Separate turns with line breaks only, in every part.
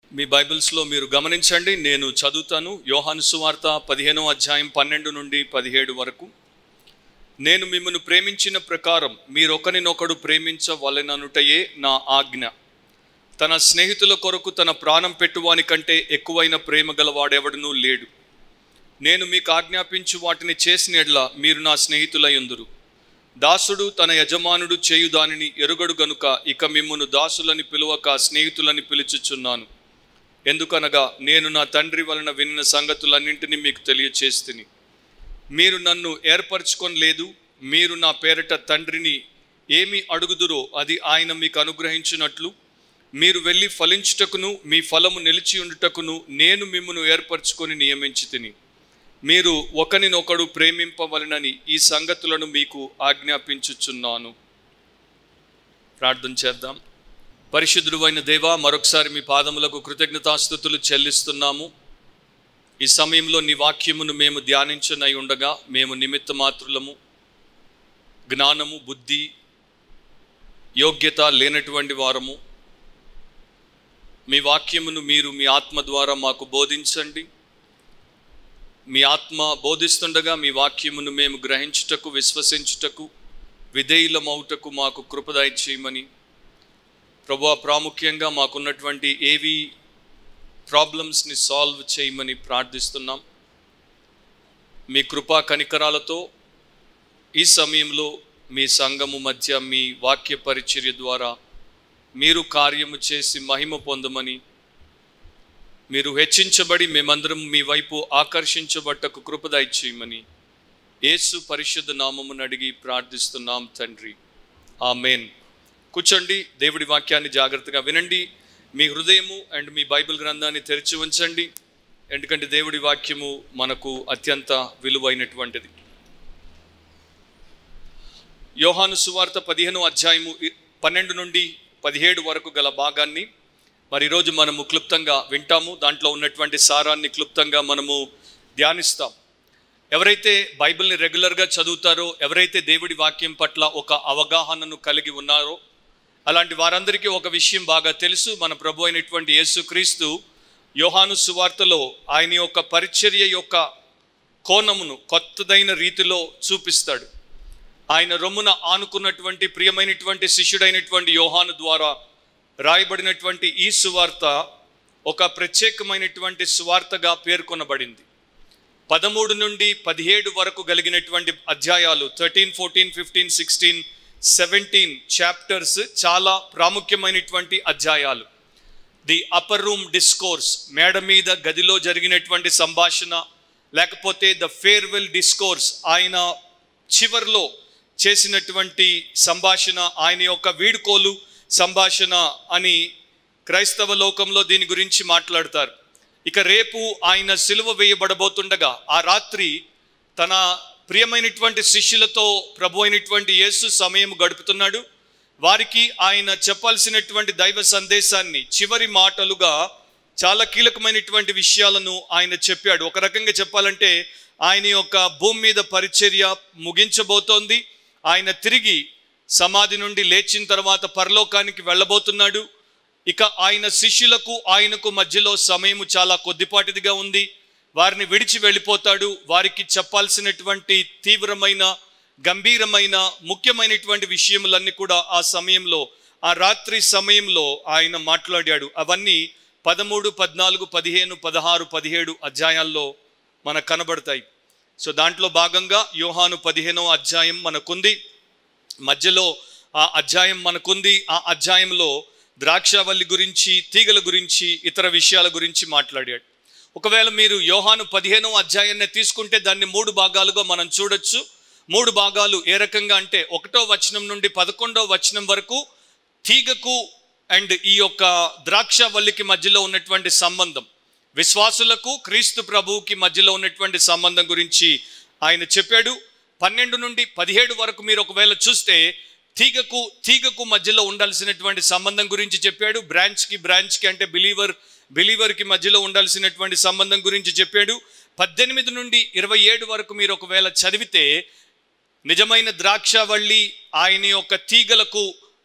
మీ బైబిల్స్లో మీరు గమనించండి నేను చదువుతాను యోహాను సువార్త పదిహేనో అధ్యాయం పన్నెండు నుండి పదిహేడు వరకు నేను మిమ్మల్ని ప్రేమించిన ప్రకారం మీరొకరినొకడు ప్రేమించవలెననుటయే నా ఆజ్ఞ తన స్నేహితుల కొరకు తన ప్రాణం పెట్టువాని కంటే ఎక్కువైన ప్రేమ గలవాడెవడనూ లేడు నేను మీకు ఆజ్ఞాపించు వాటిని చేసిన ఎడ్ల మీరు నా స్నేహితులయ్యుందురు దాసుడు తన యజమానుడు చేయు దానిని ఎరుగడు గనుక ఇక మిమ్మును దాసులని పిలువక స్నేహితులని పిలుచుచున్నాను ఎందుకనగా నేను నా తండ్రి వలన విన్న సంగతులన్నింటినీ మీకు తెలియచేస్తుని మీరు నన్ను ఏర్పరచుకొని లేదు మీరు నా పేరట తండ్రిని ఏమి అడుగుదురో అది ఆయన మీకు అనుగ్రహించినట్లు మీరు వెళ్ళి ఫలించుటకును మీ ఫలము నిలిచి ఉండుటకును నేను మిమ్మను ఏర్పరచుకొని నియమించి తిని మీరు ఒకరినొకడు ప్రేమింపవలనని ఈ సంగతులను మీకు ఆజ్ఞాపించుచున్నాను ప్రార్థన చేద్దాం పరిశుద్ధుడు అయిన దేవా మరొకసారి మీ పాదములకు కృతజ్ఞతాస్థుతులు చెల్లిస్తున్నాము ఈ సమయంలో నీ వాక్యమును మేము ధ్యానించనై ఉండగా మేము నిమిత్త మాత్రులము జ్ఞానము బుద్ధి యోగ్యత లేనటువంటి వారము మీ వాక్యమును మీరు మీ ఆత్మ ద్వారా మాకు బోధించండి మీ ఆత్మ బోధిస్తుండగా మీ వాక్యమును మేము గ్రహించుటకు విశ్వసించుటకు విధేయులమవుటకు మాకు కృపదాయి చేయమని ప్రభా ప్రాముఖ్యంగా మాకున్నటువంటి ఏవి ప్రాబ్లమ్స్ని సాల్వ్ చేయమని ప్రార్థిస్తున్నాం మీ కృపా కనికరాలతో ఈ సమయంలో మీ సంఘము మధ్య మీ వాక్య పరిచర్య ద్వారా మీరు కార్యము చేసి మహిమ పొందమని మీరు హెచ్చించబడి మేమందరం మీ వైపు ఆకర్షించబట్టకు కృపదయ చేయమని యేసు పరిశుద్ధ నామమును అడిగి ప్రార్థిస్తున్నాం తండ్రి ఆమెన్ కూర్చోండి దేవుడి వాక్యాన్ని జాగ్రత్తగా వినండి మీ హృదయము అండ్ మీ బైబిల్ గ్రంథాన్ని తెరిచి ఉంచండి ఎందుకంటే దేవుడి వాక్యము మనకు అత్యంత విలువైనటువంటిది యోహాను సువార్త పదిహేను అధ్యాయము ఇ- పన్నెండు నుండి పదిహేడు వరకు గల భాగాన్ని మరి ఈరోజు మనము క్లుప్తంగా వింటాము దాంట్లో ఉన్నటువంటి సారాన్ని క్లుప్తంగా మనము ధ్యానిస్తాం ఎవరైతే బైబిల్ని రెగ్యులర్గా చదువుతారో ఎవరైతే దేవుడి వాక్యం పట్ల ఒక అవగాహనను కలిగి ఉన్నారో అలాంటి వారందరికీ ఒక విషయం బాగా తెలుసు మన ప్రభు అయినటువంటి యేసుక్రీస్తు యోహాను సువార్తలో ఆయన యొక్క పరిచర్య యొక్క కోణమును కొత్తదైన రీతిలో చూపిస్తాడు ఆయన రొమ్మున ఆనుకున్నటువంటి ప్రియమైనటువంటి శిష్యుడైనటువంటి యోహాను ద్వారా రాయబడినటువంటి ఈ సువార్త ఒక ప్రత్యేకమైనటువంటి సువార్తగా పేర్కొనబడింది పదమూడు నుండి పదిహేడు వరకు కలిగినటువంటి అధ్యాయాలు thirteen fourteen fifteen sixteen seventeen chapters చాలా ప్రాముఖ్యమైనటువంటి అధ్యాయాలు ది అప్పర్ రూమ్ డిస్కోర్స్ మేడ మీద గదిలో జరిగినటువంటి సంభాషణ లేకపోతే ద ఫేర్వెల్ డిస్కోర్స్ ఆయన చివర్లో చేసినటువంటి సంభాషణ ఆయన యొక్క వీడుకోలు సంభాషణ అని క్రైస్తవ లోకంలో దీని గురించి మాట్లాడతారు ఇక రేపు ఆయన సిలువ వేయబడబోతుండగా ఆ రాత్రి తన ప్రియమైనటువంటి శిష్యులతో ప్రభు అయినటువంటి యేసు సమయం గడుపుతున్నాడు వారికి ఆయన చెప్పాల్సినటువంటి దైవ సందేశాన్ని చివరి మాటలుగా చాలా కీలకమైనటువంటి విషయాలను ఆయన చెప్పాడు ఒక రకంగా చెప్పాలంటే ఆయన యొక్క భూమి మీద పరిచర్య ముగించబోతోంది ఆయన తిరిగి సమాధి నుండి లేచిన తర్వాత పరలోకానికి వెళ్ళబోతున్నాడు ఇక ఆయన శిష్యులకు ఆయనకు మధ్యలో సమయము చాలా కొద్దిపాటిదిగా ఉంది వారిని విడిచి వెళ్ళిపోతాడు వారికి చెప్పాల్సినటువంటి తీవ్రమైన గంభీరమైన ముఖ్యమైనటువంటి విషయములన్నీ కూడా ఆ సమయంలో ఆ రాత్రి సమయంలో ఆయన మాట్లాడాడు అవన్నీ పదమూడు పద్నాలుగు పదిహేను పదహారు పదిహేడు అధ్యాయాల్లో మనకు కనబడతాయి సో దాంట్లో భాగంగా యోహాను పదిహేనో అధ్యాయం మనకుంది మధ్యలో ఆ అధ్యాయం మనకుంది ఆ అధ్యాయంలో ద్రాక్షావల్లి గురించి తీగల గురించి ఇతర విషయాల గురించి మాట్లాడాడు ఒకవేళ మీరు యోహాను పదిహేనో అధ్యాయాన్ని తీసుకుంటే దాన్ని మూడు భాగాలుగా మనం చూడొచ్చు మూడు భాగాలు ఏ రకంగా అంటే ఒకటో వచనం నుండి పదకొండో వచనం వరకు తీగకు అండ్ ఈ యొక్క ద్రాక్షవల్లికి మధ్యలో ఉన్నటువంటి సంబంధం విశ్వాసులకు క్రీస్తు ప్రభువుకి మధ్యలో ఉన్నటువంటి సంబంధం గురించి ఆయన చెప్పాడు పన్నెండు నుండి పదిహేడు వరకు మీరు ఒకవేళ చూస్తే తీగకు తీగకు మధ్యలో ఉండాల్సినటువంటి సంబంధం గురించి చెప్పాడు బ్రాంచ్కి బ్రాంచ్కి అంటే బిలీవర్ బిలీవర్కి మధ్యలో ఉండాల్సినటువంటి సంబంధం గురించి చెప్పాడు పద్దెనిమిది నుండి ఇరవై ఏడు వరకు మీరు ఒకవేళ చదివితే నిజమైన ద్రాక్షవల్లి ఆయన యొక్క తీగలకు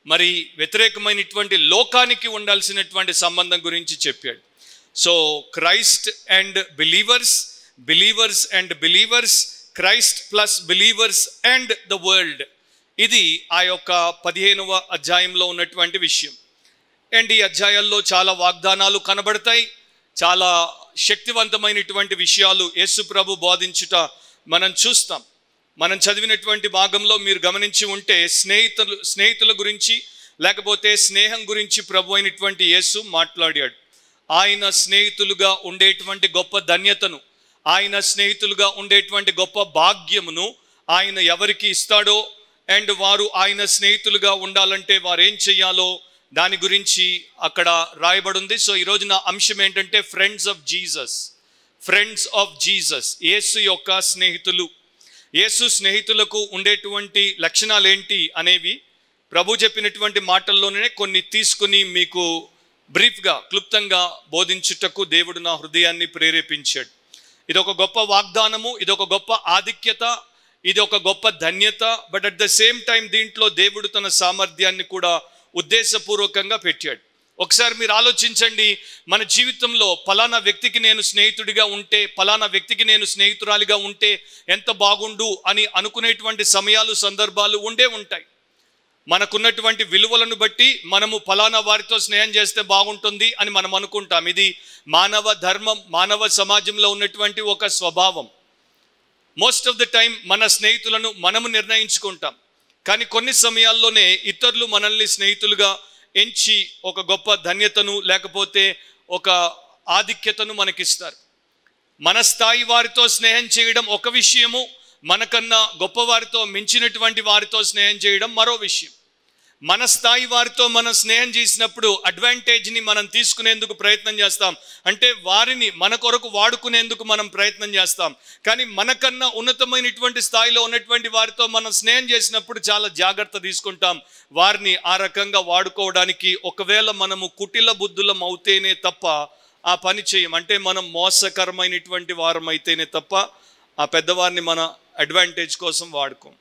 మరి వ్యతిరేకమైనటువంటి లోకానికి ఉండాల్సినటువంటి సంబంధం గురించి చెప్పాడు so Christ and believers believers and believers Christ plus believers and the world ఇది ఆ యొక్క పదిహేనవ అధ్యాయంలో ఉన్నటువంటి విషయం అండ్ ఈ అధ్యాయాల్లో చాలా వాగ్దానాలు కనబడతాయి చాలా శక్తివంతమైనటువంటి విషయాలు యేసు ప్రభు బోధించుట మనం చూస్తాం మనం చదివినటువంటి భాగంలో మీరు గమనించి ఉంటే స్నేహితులు స్నేహితుల గురించి లేకపోతే స్నేహం గురించి ప్రభు అయినటువంటి యేసు మాట్లాడాడు ఆయన స్నేహితులుగా ఉండేటువంటి గొప్ప ధన్యతను ఆయన స్నేహితులుగా ఉండేటువంటి గొప్ప భాగ్యమును ఆయన ఎవరికి ఇస్తాడో అండ్ వారు ఆయన స్నేహితులుగా ఉండాలంటే వారు ఏం చెయ్యాలో దాని గురించి అక్కడ రాయబడింది సో ఈరోజు నా అంశం ఏంటంటే friends of Jesus friends of Jesus Yesu యొక్క స్నేహితులు యేసు స్నేహితులకు ఉండేటువంటి లక్షణాలు ఏంటి అనేవి ప్రభు చెప్పినటువంటి మాటల్లోనే కొన్ని తీసుకుని మీకు బ్రీఫ్గా క్లుప్తంగా బోధించుటకు దేవుడు నా హృదయాన్ని ప్రేరేపించాడు ఇది ఒక గొప్ప వాగ్దానము ఇది ఒక గొప్ప ఆధిక్యత ఇది ఒక గొప్ప ధన్యత but at the same time దీంట్లో దేవుడు తన సామర్థ్యాన్ని కూడా ఉద్దేశపూర్వకంగా పెట్టాడు ఒకసారి మీరు ఆలోచించండి మన జీవితంలో పలానా వ్యక్తికి నేను స్నేహితుడిగా ఉంటే పలానా వ్యక్తికి నేను స్నేహితురాలిగా ఉంటే ఎంత బాగుండు అని అనుకునేటువంటి సమయాలు సందర్భాలు ఉండే ఉంటాయి మనకున్నటువంటి విలువలను బట్టి మనము ఫలానా వారితో స్నేహం చేస్తే బాగుంటుంది అని మనం అనుకుంటాం ఇది మానవ ధర్మం మానవ సమాజంలో ఉన్నటువంటి ఒక స్వభావం మోస్ట్ ఆఫ్ ద టైం మన స్నేహితులను మనము నిర్ణయించుకుంటాం కానీ కొన్ని సమయాల్లోనే ఇతరులు మనల్ని స్నేహితులుగా ఎంచి ఒక గొప్ప ధన్యతను లేకపోతే ఒక ఆధిక్యతను మనకిస్తారు మన స్థాయి వారితో స్నేహం చేయడం ఒక విషయము మనకన్నా గొప్పవారితో మించినటువంటి వారితో స్నేహం చేయడం మరో విషయం మన స్థాయి వారితో మనం స్నేహం చేసినప్పుడు అడ్వాంటేజ్ని మనం తీసుకునేందుకు ప్రయత్నం చేస్తాం అంటే వారిని మన కొరకు వాడుకునేందుకు మనం ప్రయత్నం చేస్తాం కానీ మనకన్నా ఉన్నతమైనటువంటి స్థాయిలో ఉన్నటువంటి వారితో మనం స్నేహం చేసినప్పుడు చాలా జాగ్రత్త తీసుకుంటాం వారిని ఆ రకంగా వాడుకోవడానికి ఒకవేళ మనము కుటిల బుద్ధులం అవుతేనే తప్ప ఆ పని చేయం అంటే మనం మోసకరమైనటువంటి వారం అయితేనే తప్ప ఆ పెద్దవారిని మన అడ్వాంటేజ్ కోసం వాడుకోం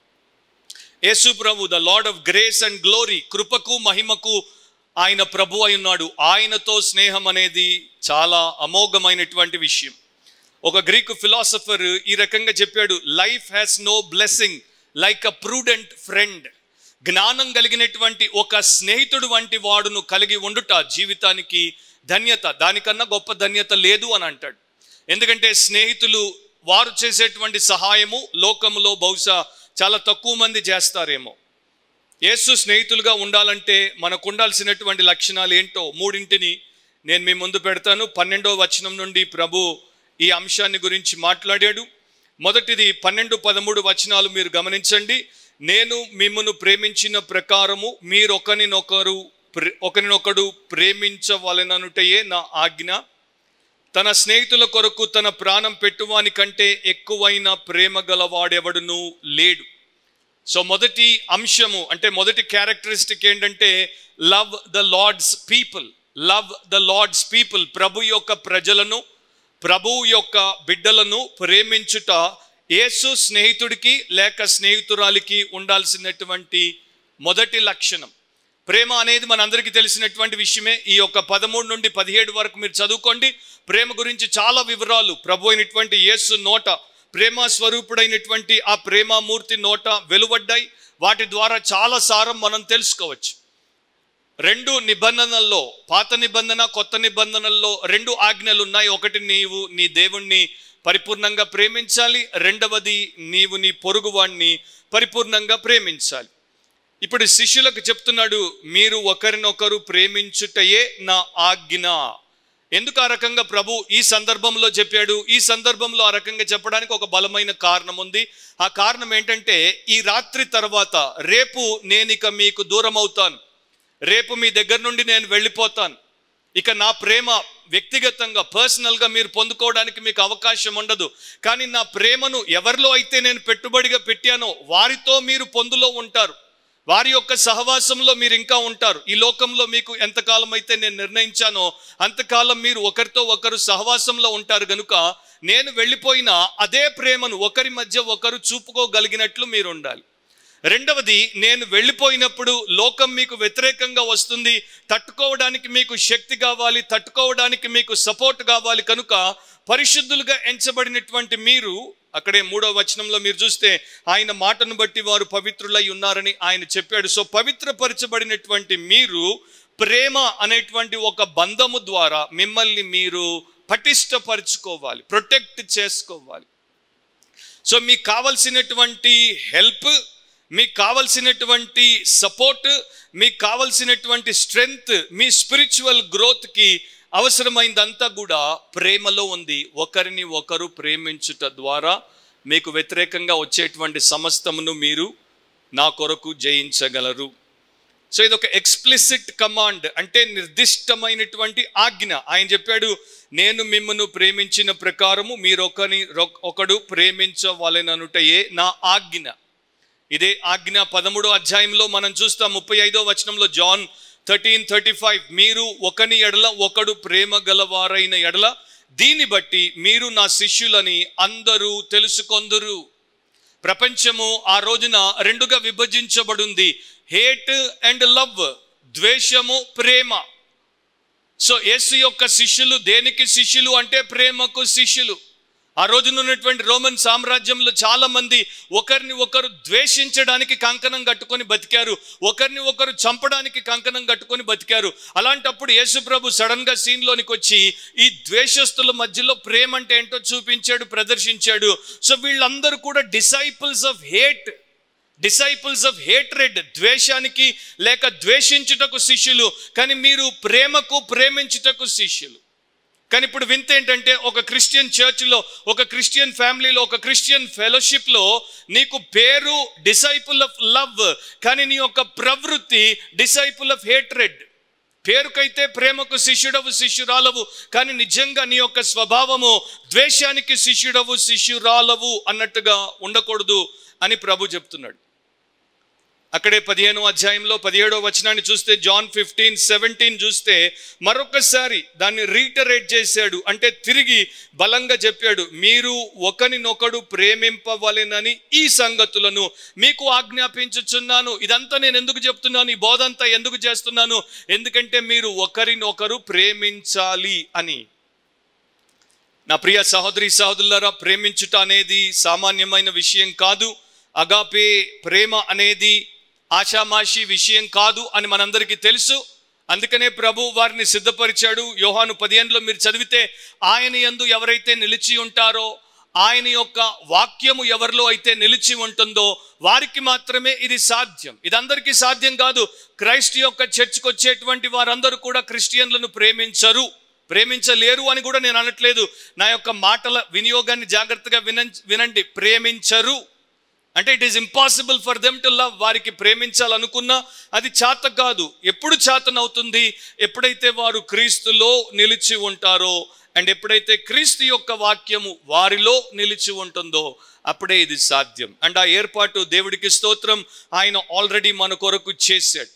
యేసు ప్రభు the lord of grace and glory కృపకు మహిమకు ఆయన ప్రభు అయి ఉన్నాడు ఆయనతో స్నేహం అనేది చాలా అమోఘమైనటువంటి విషయం ఒక గ్రీకు ఫిలాసఫర్ ఈ రకంగా చెప్పాడు life has no blessing like a prudent friend జ్ఞానం కలిగినటువంటి ఒక స్నేహితుడు వంటి వాడును కలిగి ఉండుట జీవితానికి ధన్యత దానికన్నా గొప్ప ధన్యత లేదు అని అంటాడు ఎందుకంటే స్నేహితులు వారు చేసేటువంటి సహాయము లోకములో బహుశా చాలా తక్కువ మంది చేస్తారేమో యేసు స్నేహితులుగా ఉండాలంటే మనకు ఉండాల్సినటువంటి లక్షణాలు ఏంటో మూడింటిని నేను మీ ముందు పెడతాను పన్నెండో వచనం నుండి ప్రభు ఈ అంశాన్ని గురించి మాట్లాడాడు మొదటిది పన్నెండు పదమూడు వచనాలు మీరు గమనించండి నేను మిమ్మను ప్రేమించిన ప్రకారము మీరు ఒకరినొకరు ప్రే- ఒకరినొకడు ప్రేమించవలననుటయే నా ఆజ్ఞ తన స్నేహితుల కొరకు తన ప్రాణం పెట్టువాని కంటే ఎక్కువైన ప్రేమ గలవాడెవడును లేడు సో మొదటి అంశము అంటే మొదటి క్యారెక్టరిస్టిక్ ఏంటంటే love the lord's people love the lord's people ప్రభు యొక్క ప్రజలను ప్రభు యొక్క బిడ్డలను ప్రేమించుట యేసు స్నేహితుడికి లేక స్నేహితురాలికి ఉండాల్సినటువంటి మొదటి లక్షణం ప్రేమ అనేది మనందరికీ తెలిసినటువంటి విషయమే ఈ యొక్క పదమూడు నుండి పదిహేడు వరకు మీరు చదువుకోండి ప్రేమ గురించి చాలా వివరాలు ప్రభు అయినటువంటి యేసు నోట ప్రేమ స్వరూపుడైనటువంటి ఆ ప్రేమామూర్తి నోట వెలువడ్డాయి వాటి ద్వారా చాలా సారం మనం తెలుసుకోవచ్చు రెండు నిబంధనల్లో పాత నిబంధన కొత్త నిబంధనల్లో రెండు ఆజ్ఞలు ఉన్నాయి ఒకటి నీవు నీ దేవుణ్ణి పరిపూర్ణంగా ప్రేమించాలి రెండవది నీవు నీ పొరుగువాణ్ణి పరిపూర్ణంగా ప్రేమించాలి ఇప్పుడు శిష్యులకు చెప్తున్నాడు మీరు ఒకరినొకరు ప్రేమించుటయే నా ఆజ్ఞ ఎందుకు ఆ రకంగా ప్రభు ఈ సందర్భంలో చెప్పాడు ఈ సందర్భంలో ఆ రకంగా చెప్పడానికి ఒక బలమైన కారణం ఉంది ఆ కారణం ఏంటంటే ఈ రాత్రి తర్వాత రేపు నేను ఇక మీకు దూరం అవుతాను రేపు మీ దగ్గర నుండి నేను వెళ్ళిపోతాను ఇక నా ప్రేమ వ్యక్తిగతంగా పర్సనల్గా మీరు పొందుకోవడానికి మీకు అవకాశం ఉండదు కానీ నా ప్రేమను ఎవరిలో అయితే నేను పెట్టుబడిగా పెట్టానో వారితో మీరు పొందులో ఉంటారు వారి యొక్క సహవాసంలో మీరు ఇంకా ఉంటారు ఈ లోకంలో మీకు ఎంతకాలం అయితే నేను నిర్ణయించానో అంతకాలం మీరు ఒకరితో ఒకరు సహవాసంలో ఉంటారు గనుక నేను వెళ్ళిపోయినా అదే ప్రేమను ఒకరి మధ్య ఒకరు చూపుకోగలిగినట్లు మీరు ఉండాలి రెండవది నేను వెళ్ళిపోయినప్పుడు లోకం మీకు వ్యతిరేకంగా వస్తుంది తట్టుకోవడానికి మీకు శక్తి కావాలి తట్టుకోవడానికి మీకు సపోర్ట్ కావాలి కనుక పరిశుద్ధులుగా ఎంచబడినటువంటి మీరు అక్కడే మూడో వచనంలో మీరు చూస్తే ఆయన మాటను బట్టి వారు పవిత్రులై ఉన్నారని ఆయన చెప్పాడు సో పవిత్రపరచబడినటువంటి మీరు ప్రేమ అనేటువంటి ఒక బంధము ద్వారా మిమ్మల్ని మీరు పటిష్టపరుచుకోవాలి ప్రొటెక్ట్ చేసుకోవాలి సో మీకు కావలసినటువంటి హెల్ప్ మీకు కావలసినటువంటి సపోర్ట్ మీకు కావలసినటువంటి స్ట్రెంగ్త్ మీ స్పిరిచువల్ గ్రోత్కి అవసరమైందంతా కూడా ప్రేమలో ఉంది ఒకరిని ఒకరు ప్రేమించుట ద్వారా మీకు వ్యతిరేకంగా వచ్చేటువంటి సమస్తమును మీరు నా కొరకు జయించగలరు సో ఇది ఒక ఎక్స్ప్లిసిట్ కమాండ్ అంటే నిర్దిష్టమైనటువంటి ఆజ్ఞ ఆయన చెప్పాడు నేను మిమ్మల్ని ప్రేమించిన ప్రకారము మీరు ఒకని ఒకడు ప్రేమించవలెననుటయే నా ఆజ్ఞ ఇదే ఆజ్ఞ పదమూడో అధ్యాయంలో మనం చూస్తాం ముప్పై ఐదో వచనంలో జాన్ థర్టీన్ థర్టీ ఫైవ్ మీరు ఒకని ఎడల ఒకడు ప్రేమ గలవారైన ఎడల దీన్ని బట్టి మీరు నా శిష్యులని అందరూ తెలుసుకొందురు ప్రపంచము ఆ రోజున రెండుగా విభజించబడింది హేట్ అండ్ లవ్ ద్వేషము ప్రేమ సో యేసు యొక్క శిష్యులు దేనికి శిష్యులు అంటే ప్రేమకు శిష్యులు ఆ రోజున ఉన్నటువంటి రోమన్ సామ్రాజ్యంలో చాలా మంది ఒకరిని ఒకరు ద్వేషించడానికి కంకణం కట్టుకొని బతికారు ఒకరిని ఒకరు చంపడానికి కంకణం కట్టుకొని బతికారు అలాంటప్పుడు యేసుప్రభు సడన్ గా సీన్ లోనికి వచ్చి ఈ ద్వేషస్తుల మధ్యలో ప్రేమ అంటే ఏంటో చూపించాడు ప్రదర్శించాడు సో వీళ్ళందరూ కూడా disciples of hate disciples of hatred ద్వేషానికి లేక ద్వేషించుటకు శిష్యులు కానీ మీరు ప్రేమకు ప్రేమించుటకు శిష్యులు కానీ ఇప్పుడు వింత ఏంటంటే ఒక క్రిస్టియన్ చర్చ్లో ఒక క్రిస్టియన్ ఫ్యామిలీలో ఒక క్రిస్టియన్ ఫెలోషిప్లో నీకు పేరు డిసైపుల్ ఆఫ్ లవ్ కానీ నీ యొక్క ప్రవృత్తి డిసైపుల్ ఆఫ్ హేట్రెడ్ పేరుకైతే ప్రేమకు శిష్యుడవు శిష్యురాలవు కానీ నిజంగా నీ యొక్క స్వభావము ద్వేషానికి శిష్యుడవు శిష్యురాలవు అన్నట్టుగా ఉండకూడదు అని ప్రభు చెప్తున్నాడు అక్కడే పదిహేనో అధ్యాయంలో పదిహేడో వచనాన్ని చూస్తే జాన్ ఫిఫ్టీన్ సెవెంటీన్ చూస్తే మరొకసారి దాన్ని రీటరేట్ చేశాడు అంటే తిరిగి బలంగా చెప్పాడు మీరు ఒకరినొకడు ప్రేమింపవలెనని ఈ సంగతులను మీకు ఆజ్ఞాపించుచున్నాను ఇదంతా నేను ఎందుకు చెప్తున్నాను ఈ బోధంతా ఎందుకు చేస్తున్నాను ఎందుకంటే మీరు ఒకరినొకరు ప్రేమించాలి అని నా ప్రియ సహోదరి సహోదరులారా ప్రేమించుట అనేది సామాన్యమైన విషయం కాదు అగాపే ప్రేమ అనేది ఆషామాషి విషయం కాదు అని మనందరికీ తెలుసు అందుకనే ప్రభు వారిని సిద్ధపరిచాడు యోహాను పదిహేనులో మీరు చదివితే ఆయన యందు ఎవరైతే నిలిచి ఉంటారో ఆయన యొక్క వాక్యము ఎవరిలో అయితే నిలిచి ఉంటుందో వారికి మాత్రమే ఇది సాధ్యం ఇది అందరికీ సాధ్యం కాదు క్రైస్ట్ యొక్క చర్చ్కి వచ్చేటువంటి వారందరూ కూడా క్రిస్టియన్లను ప్రేమించరు ప్రేమించలేరు అని కూడా నేను అనట్లేదు నా యొక్క మాటల వినియోగాన్ని జాగ్రత్తగా విన వినండి ప్రేమించరు అంటే it is impossible for them to love వారికి ప్రేమించాలనుకున్నా అది చేత కాదు ఎప్పుడు చేతనవుతుంది ఎప్పుడైతే వారు క్రీస్తులో నిలిచి ఉంటారో అండ్ ఎప్పుడైతే క్రీస్తు యొక్క వాక్యము వారిలో నిలిచి ఉంటుందో అప్పుడే ఇది సాధ్యం అండ్ ఆ ఏర్పాటు దేవుడికి స్తోత్రం ఆయన ఆల్రెడీ మన కొరకు చేశాడు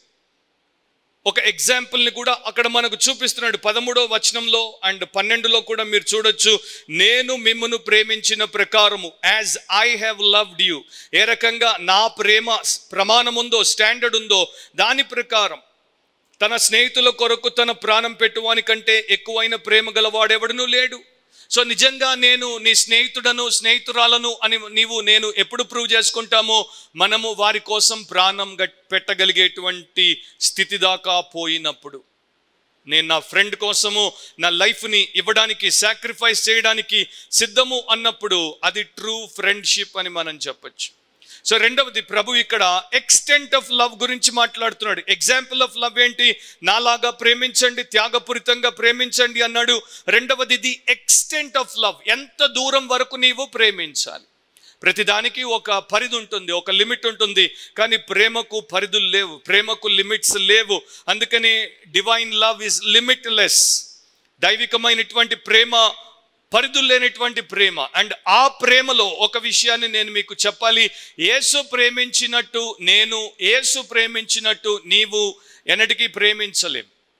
ఒక ఎగ్జాంపుల్ని కూడా అక్కడ మనకు చూపిస్తున్నాడు పదమూడో వచనంలో అండ్ పన్నెండులో కూడా మీరు చూడొచ్చు నేను మిమ్మను ప్రేమించిన ప్రకారము as I have loved you ఏ రకంగా నా ప్రేమ ప్రమాణం ఉందో స్టాండర్డ్ ఉందో దాని ప్రకారం తన స్నేహితుల కొరకు తన ప్రాణం పెట్టువాని కంటే ఎక్కువైన ప్రేమ గలవాడెవడనూ లేడు సో నిజంగా నేను నీ స్నేహితుడను స్నేహితురాలను అని నీవు నేను ఎప్పుడు ప్రూవ్ చేసుకుంటామో మనము వారి కోసం ప్రాణం గట్- పెట్టగలిగేటువంటి స్థితి దాకా పోయినప్పుడు నేను నా ఫ్రెండ్ కోసము నా లైఫ్ని ఇవ్వడానికి సాక్రిఫైస్ చేయడానికి సిద్ధము అన్నప్పుడు అది ట్రూ ఫ్రెండ్షిప్ అని మనం చెప్పొచ్చు సో రెండవది ప్రభు ఇక్కడ ఎక్స్టెంట్ ఆఫ్ లవ్ గురించి మాట్లాడుతున్నాడు ఎగ్జాంపుల్ ఆఫ్ లవ్ ఏంటి నాలాగా ప్రేమించండి త్యాగపూరితంగా ప్రేమించండి అన్నాడు రెండవది ది ఎక్స్టెంట్ ఆఫ్ లవ్ ఎంత దూరం వరకు నీవు ప్రేమించాలి ప్రతిదానికి ఒక పరిధి ఉంటుంది ఒక లిమిట్ ఉంటుంది కానీ ప్రేమకు పరిధులు లేవు ప్రేమకు లిమిట్స్ లేవు అందుకని డివైన్ లవ్ ఇస్ లిమిట్లెస్ దైవికమైనటువంటి ప్రేమ పరిధులు లేనటువంటి ప్రేమ అండ్ ఆ ప్రేమలో ఒక విషయాన్ని నేను మీకు చెప్పాలి యేసు ప్రేమించినట్టు నేను యేసు ప్రేమించినట్టు నీవు ఎన్నటికీ ప్రేమించలేం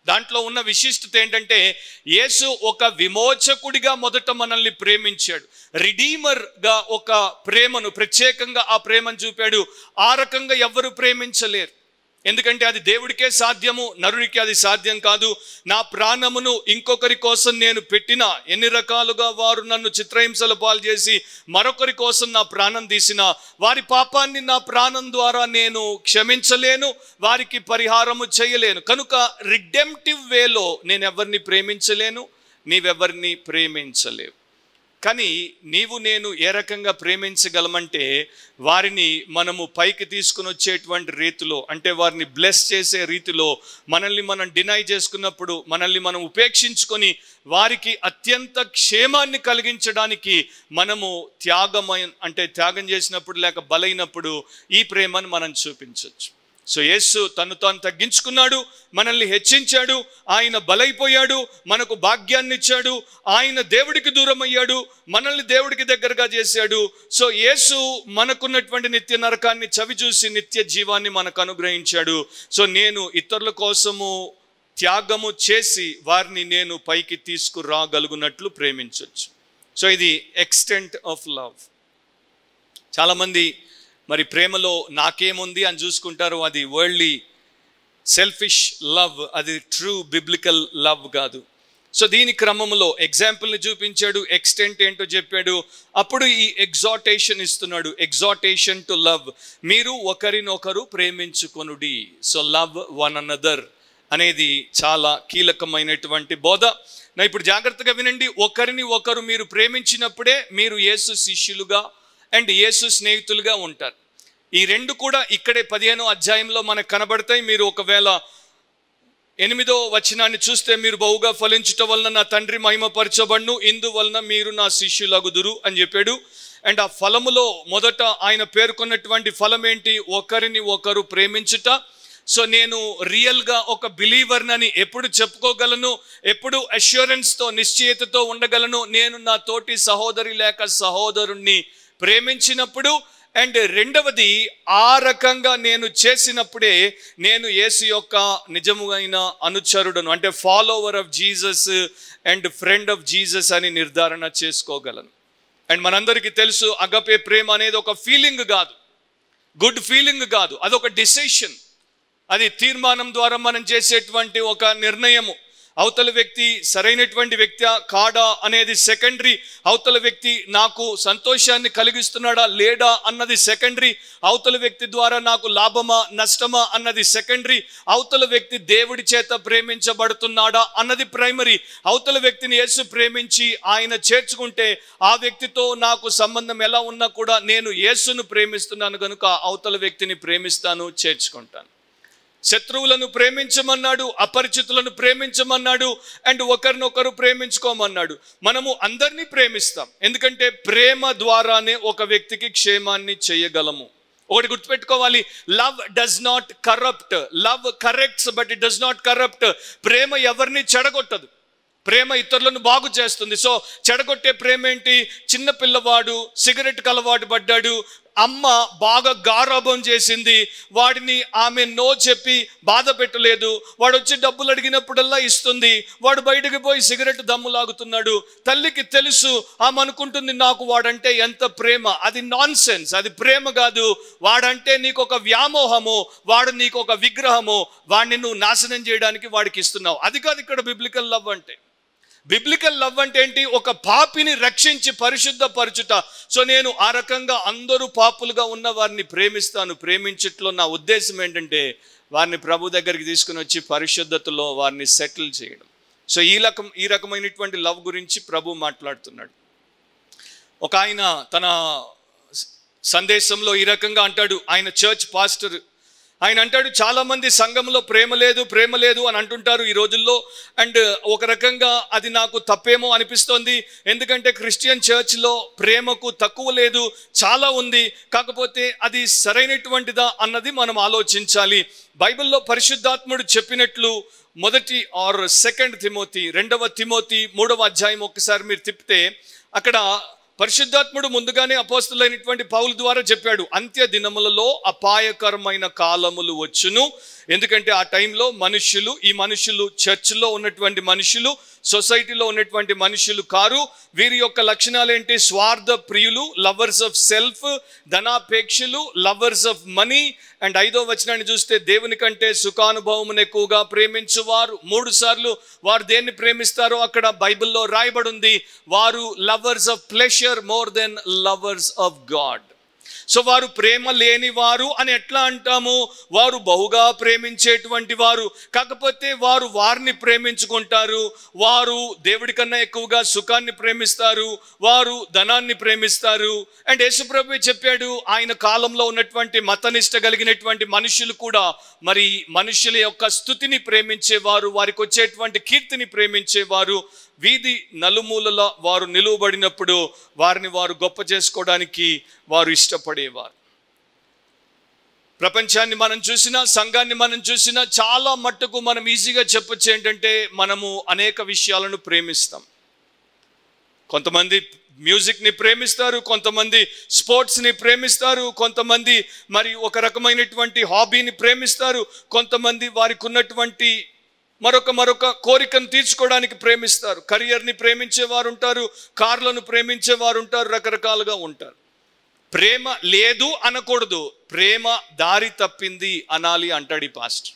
దాంట్లో ఉన్న విశిష్టత ఏంటంటే యేసు ఒక విమోచకుడిగా మొదట మనల్ని ప్రేమించాడు రిడీమర్గా ఒక ప్రేమను ప్రత్యేకంగా ఆ ప్రేమను చూపాడు ఆ రకంగా ఎవ్వరు ప్రేమించలేరు ఎందుకంటే అది దేవుడికే సాధ్యము నరుడికి అది సాధ్యం కాదు నా ప్రాణమును ఇంకొకరి కోసం నేను పెట్టిన ఎన్ని రకాలుగా వారు నన్ను చిత్రహింసల పాలు చేసి మరొకరి కోసం నా ప్రాణం తీసిన వారి పాపాన్ని నా ప్రాణం ద్వారా నేను క్షమించలేను వారికి పరిహారము చేయలేను కనుక రిడెంప్టివ్ వేలో నేను ఎవరిని ప్రేమించలేను నీవెవరిని ప్రేమించలేవు కానీ నీవు నేను ఏ రకంగా ప్రేమించగలమంటే వారిని మనము పైకి తీసుకుని వచ్చేటువంటి రీతిలో అంటే వారిని బ్లెస్ చేసే రీతిలో మనల్ని మనం డినై చేసుకున్నప్పుడు మనల్ని మనం ఉపేక్షించుకొని వారికి అత్యంత క్షేమాన్ని కలిగించడానికి మనము త్యాగమైన అంటే త్యాగం చేసినప్పుడు లేక బలైనప్పుడు ఈ ప్రేమను మనం చూపించవచ్చు సో యేసు తను తాను తగ్గించుకున్నాడు మనల్ని హెచ్చించాడు ఆయన బలైపోయాడు మనకు భాగ్యాన్ని ఇచ్చాడు ఆయన దేవుడికి దూరం అయ్యాడు మనల్ని దేవుడికి దగ్గరగా చేశాడు సో యేసు మనకున్నటువంటి నిత్య నరకాన్ని చవి చూసి నిత్య జీవాన్ని మనకు అనుగ్రహించాడు సో నేను ఇతరుల కోసము త్యాగము చేసి వారిని నేను పైకి తీసుకురాగలుగునట్లు ప్రేమించవచ్చు సో ఇది ఎక్స్టెంట్ ఆఫ్ లవ్ చాలామంది మరి ప్రేమలో నాకేముంది అని చూసుకుంటారు అది వరల్డ్లీ సెల్ఫిష్ లవ్ అది ట్రూ బిబ్లికల్ లవ్ కాదు సో దీని క్రమంలో ఎగ్జాంపుల్ని చూపించాడు ఎక్స్టెంట్ ఏంటో చెప్పాడు అప్పుడు ఈ ఎగ్జాటేషన్ ఇస్తున్నాడు ఎగ్జాటేషన్ టు లవ్ మీరు ఒకరినొకరు ప్రేమించుకొనుడి సో లవ్ వన్ అనదర్ అనేది చాలా కీలకమైనటువంటి బోధ నా ఇప్పుడు జాగ్రత్తగా వినండి ఒకరిని ఒకరు మీరు ప్రేమించినప్పుడే మీరు యేసు శిష్యులుగా అండ్ యేసు స్నేహితులుగా ఉంటారు ఈ రెండు కూడా ఇక్కడే పదిహేనో అధ్యాయంలో మనకు కనబడతాయి మీరు ఒకవేళ ఎనిమిదో వచనాన్ని చూస్తే మీరు బహుగా ఫలించుట వలన నా తండ్రి మహిమపరచబడును ఇందువలన మీరు నా శిష్యులగుదురు అని చెప్పాడు అండ్ ఆ ఫలములో మొదట ఆయన పేర్కొన్నటువంటి ఫలం ఏంటి ఒకరిని ఒకరు ప్రేమించుట సో నేను రియల్గా ఒక బిలీవర్నని ఎప్పుడు చెప్పుకోగలను ఎప్పుడు అష్యూరెన్స్తో నిశ్చయితతో ఉండగలను నేను నా తోటి సహోదరి లేక సహోదరుణ్ణి ప్రేమించినప్పుడు అండ్ రెండవది ఆ రకంగా నేను చేసినప్పుడే నేను యేసు యొక్క నిజమైన అనుచరుడను అంటే follower of Jesus and friend of Jesus అని నిర్ధారణ చేసుకోగలను అండ్ మనందరికీ తెలుసు అగపే ప్రేమ అనేది ఒక ఫీలింగ్ కాదు గుడ్ ఫీలింగ్ కాదు అదొక డిసిషన్ అది తీర్మానం ద్వారా మనం చేసేటువంటి ఒక నిర్ణయము అవతల వ్యక్తి సరైనటువంటి వ్యక్తి కాడా అనేది సెకండరీ అవతల వ్యక్తి నాకు సంతోషాన్ని కలిగిస్తున్నాడా లేడా అన్నది సెకండరీ అవతల వ్యక్తి ద్వారా నాకు లాభమా నష్టమా అన్నది సెకండరీ అవతల వ్యక్తి దేవుడి చేత ప్రేమించబడుతున్నాడా అన్నది ప్రైమరీ అవతల వ్యక్తిని యేసు ప్రేమించి ఆయన చేర్చుకుంటే ఆ వ్యక్తితో నాకు సంబంధం ఎలా ఉన్నా కూడా నేను యేసును ప్రేమిస్తున్నాను కనుక అవతల వ్యక్తిని ప్రేమిస్తాను చేర్చుకుంటాను శత్రువులను ప్రేమించమన్నాడు అపరిచితులను ప్రేమించమన్నాడు అండ్ ఒకరినొకరు ప్రేమించుకోమన్నాడు మనము అందరినీ ప్రేమిస్తాం ఎందుకంటే ప్రేమ ద్వారానే ఒక వ్యక్తికి క్షేమాన్ని చేయగలము ఒకటి గుర్తుపెట్టుకోవాలి love does not corrupt love corrects but it does not corrupt ప్రేమ ఎవరిని చెడగొట్టదు ప్రేమ ఇతరులను బాగు చేస్తుంది సో చెడగొట్టే ప్రేమ ఏంటి చిన్న పిల్లవాడు సిగరెట్ అలవాటు పడ్డాడు అమ్మ బాగా గారాభం చేసింది వాడిని ఆమె నో చెప్పి బాధ పెట్టలేదు వాడు వచ్చి డబ్బులు అడిగినప్పుడల్లా ఇస్తుంది వాడు బయటకు పోయి సిగరెట్ దమ్ము లాగుతున్నాడు తల్లికి తెలుసు ఆమె అనుకుంటుంది నాకు వాడంటే ఎంత ప్రేమ అది నాన్ సెన్స్ అది ప్రేమ కాదు వాడంటే నీకు ఒక వ్యామోహము వాడు నీకు ఒక విగ్రహము వాడిని నువ్వు నాశనం చేయడానికి వాడికి ఇస్తున్నావు అది కాదు ఇక్కడ బిబ్లికల్ లవ్ అంటే బిబ్లికల్ లవ్ అంటే ఏంటి ఒక పాపిని రక్షించి పరిశుద్ధపరచుట సో నేను ఆ రకంగా అందరూ పాపులుగా ఉన్న వారిని ప్రేమిస్తాను ప్రేమించట్లో నా ఉద్దేశం ఏంటంటే వారిని ప్రభు దగ్గరికి తీసుకుని వచ్చి పరిశుద్ధతలో వారిని సెటిల్ చేయడం సో ఈ రకం ఈ రకమైనటువంటి లవ్ గురించి ప్రభు మాట్లాడుతున్నాడు ఒక ఆయన తన సందేశంలో ఈ రకంగా అంటాడు ఆయన చర్చ్ పాస్టర్ ఆయన అంటాడు చాలా మంది సంఘంలో ప్రేమ లేదు ప్రేమ లేదు అని అంటుంటారు ఈ రోజుల్లో అండ్ ఒక రకంగా అది నాకు తప్పేమో అనిపిస్తోంది ఎందుకంటే క్రిస్టియన్ చర్చ్లో ప్రేమకు తక్కువ లేదు చాలా ఉంది కాకపోతే అది సరైనటువంటిదా అన్నది మనం ఆలోచించాలి బైబిల్లో పరిశుద్ధాత్ముడు చెప్పినట్లు మొదటి ఆర్ సెకండ్ తిమోతి రెండవ తిమోతి మూడవ అధ్యాయం ఒక్కసారి మీరు తిప్పితే అక్కడ పరిశుద్ధాత్ముడు ముందుగానే అపోస్తులైనటువంటి పౌలు ద్వారా చెప్పాడు అంత్య దినములలో అపాయకరమైన కాలములు వచ్చును ఎందుకంటే ఆ టైంలో మనుషులు ఈ మనుషులు చర్చిలో ఉన్నటువంటి మనుషులు సొసైటీలో ఉన్నటువంటి మనుషులు కారు వీరి యొక్క లక్షణాలు ఏంటి స్వార్థ ప్రియులు లవర్స్ ఆఫ్ సెల్ఫ్ ధనాపేక్షలు లవర్స్ ఆఫ్ మనీ అండ్ ఐదో వచనాన్ని చూస్తే దేవుని కంటే సుఖానుభవమును ఎక్కువగా ప్రేమించువారు మూడు సార్లు వారు దేన్ని ప్రేమిస్తారో అక్కడ బైబిల్లో రాయబడి ఉంది వారు lovers of pleasure more than lovers of God so వారు ప్రేమ లేని వారు అని ఎట్లా అంటాము వారు బహుగా ప్రేమించేటువంటి వారు కాకపోతే వారు వారిని ప్రేమించుకుంటారు వారు దేవుడి కన్నా ఎక్కువగా సుఖాన్ని ప్రేమిస్తారు వారు ధనాన్ని ప్రేమిస్తారు అండ్ యేసుప్రభు చెప్పాడు ఆయన కాలంలో ఉన్నటువంటి మతనిష్ట కలిగినటువంటి మనుషులు కూడా మరి మనుషుల యొక్క స్థుతిని ప్రేమించేవారు వారికి వచ్చేటువంటి కీర్తిని ప్రేమించేవారు వీధి నలుమూలల వారు నిలువబడినప్పుడు వారిని వారు గొప్ప చేసుకోవడానికి వారు ఇష్టపడేవారు ప్రపంచాన్ని మనం చూసినా సంఘాన్ని మనం చూసినా చాలా మట్టుకు మనం ఈజీగా చెప్పొచ్చు ఏంటంటే మనము అనేక విషయాలను ప్రేమిస్తాం కొంతమంది మ్యూజిక్ని ప్రేమిస్తారు కొంతమంది స్పోర్ట్స్ని ప్రేమిస్తారు కొంతమంది మరి ఒక రకమైనటువంటి హాబీని ప్రేమిస్తారు కొంతమంది వారికి ఉన్నటువంటి మరొక మరొక కోరికను తీర్చుకోవడానికి ప్రేమిస్తారు కెరియర్ని ప్రేమించే వారు ఉంటారు కార్లను ప్రేమించే వారు ఉంటారు రకరకాలుగా ఉంటారు ప్రేమ లేదు అనకూడదు ప్రేమ దారి తప్పింది అనాలి అంటాడు ఈ past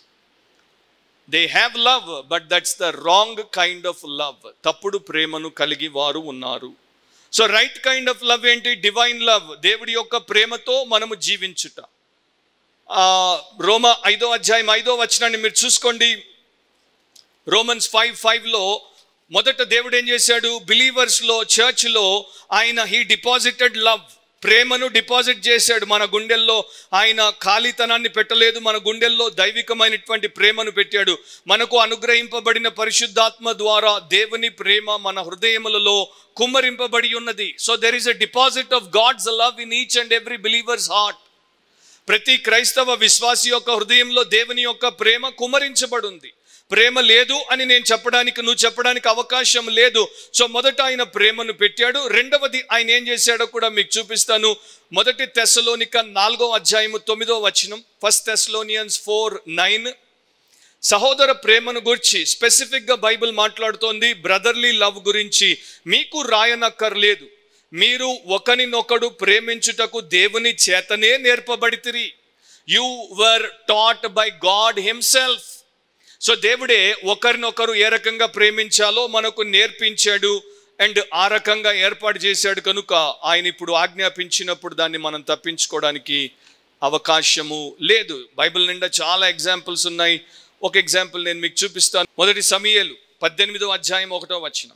they have love but that's the wrong kind of love తప్పుడు ప్రేమను కలిగి వారు ఉన్నారు so right kind of love ఏంటి డివైన్ లవ్ దేవుడి యొక్క ప్రేమతో మనము జీవించుట ఆ, రోమ ఐదో అధ్యాయం ఐదో వచనాన్ని మీరు చూసుకోండి రోమన్స్ ఫైవ్ ఫైవ్లో మొదట దేవుడు ఏం చేశాడు బిలీవర్స్లో చర్చ్లో ఆయన హీ డిపాజిటెడ్ లవ్ ప్రేమను డిపాజిట్ చేశాడు మన గుండెల్లో ఆయన ఖాళీతనాన్ని పెట్టలేదు మన గుండెల్లో దైవికమైనటువంటి ప్రేమను పెట్టాడు మనకు అనుగ్రహింపబడిన పరిశుద్ధాత్మ ద్వారా దేవుని ప్రేమ మన హృదయములలో కుమ్మరింపబడి ఉన్నది so there is a deposit of God's love in each and every believer's heart ప్రతి క్రైస్తవ విశ్వాసి యొక్క హృదయంలో దేవుని యొక్క ప్రేమ కుమరించబడింది ప్రేమ లేదు అని నేను చెప్పడానికి నువ్వు చెప్పడానికి అవకాశం లేదు సో మొదట ఆయన ప్రేమను పెట్టాడు రెండవది ఆయన ఏం చేశాడో కూడా మీకు చూపిస్తాను మొదటి తెస్సలోనిక నాలుగో అధ్యాయము తొమ్మిదో వచనం ఫస్ట్ తెస్లోనియన్స్ ఫోర్ నైన్ సహోదర ప్రేమను గురించి స్పెసిఫిక్గా బైబిల్ మాట్లాడుతోంది బ్రదర్లీ లవ్ గురించి మీకు రాయనక్కర్లేదు మీరు ఒకరినొకడు ప్రేమించుటకు దేవుని చేతనే నేర్పబడితిరి you were taught by God himself so దేవుడే ఒకరినొకరు ఏ రకంగా ప్రేమించాలో మనకు నేర్పించాడు అండ్ ఆ రకంగా ఏర్పాటు చేశాడు కనుక ఆయన ఇప్పుడు ఆజ్ఞాపించినప్పుడు దాన్ని మనం తప్పించుకోవడానికి అవకాశము లేదు బైబిల్ నిండా చాలా ఎగ్జాంపుల్స్ ఉన్నాయి ఒక ఎగ్జాంపుల్ నేను మీకు చూపిస్తాను మొదటి సమయలు పద్దెనిమిదో అధ్యాయం ఒకటో వచ్చిన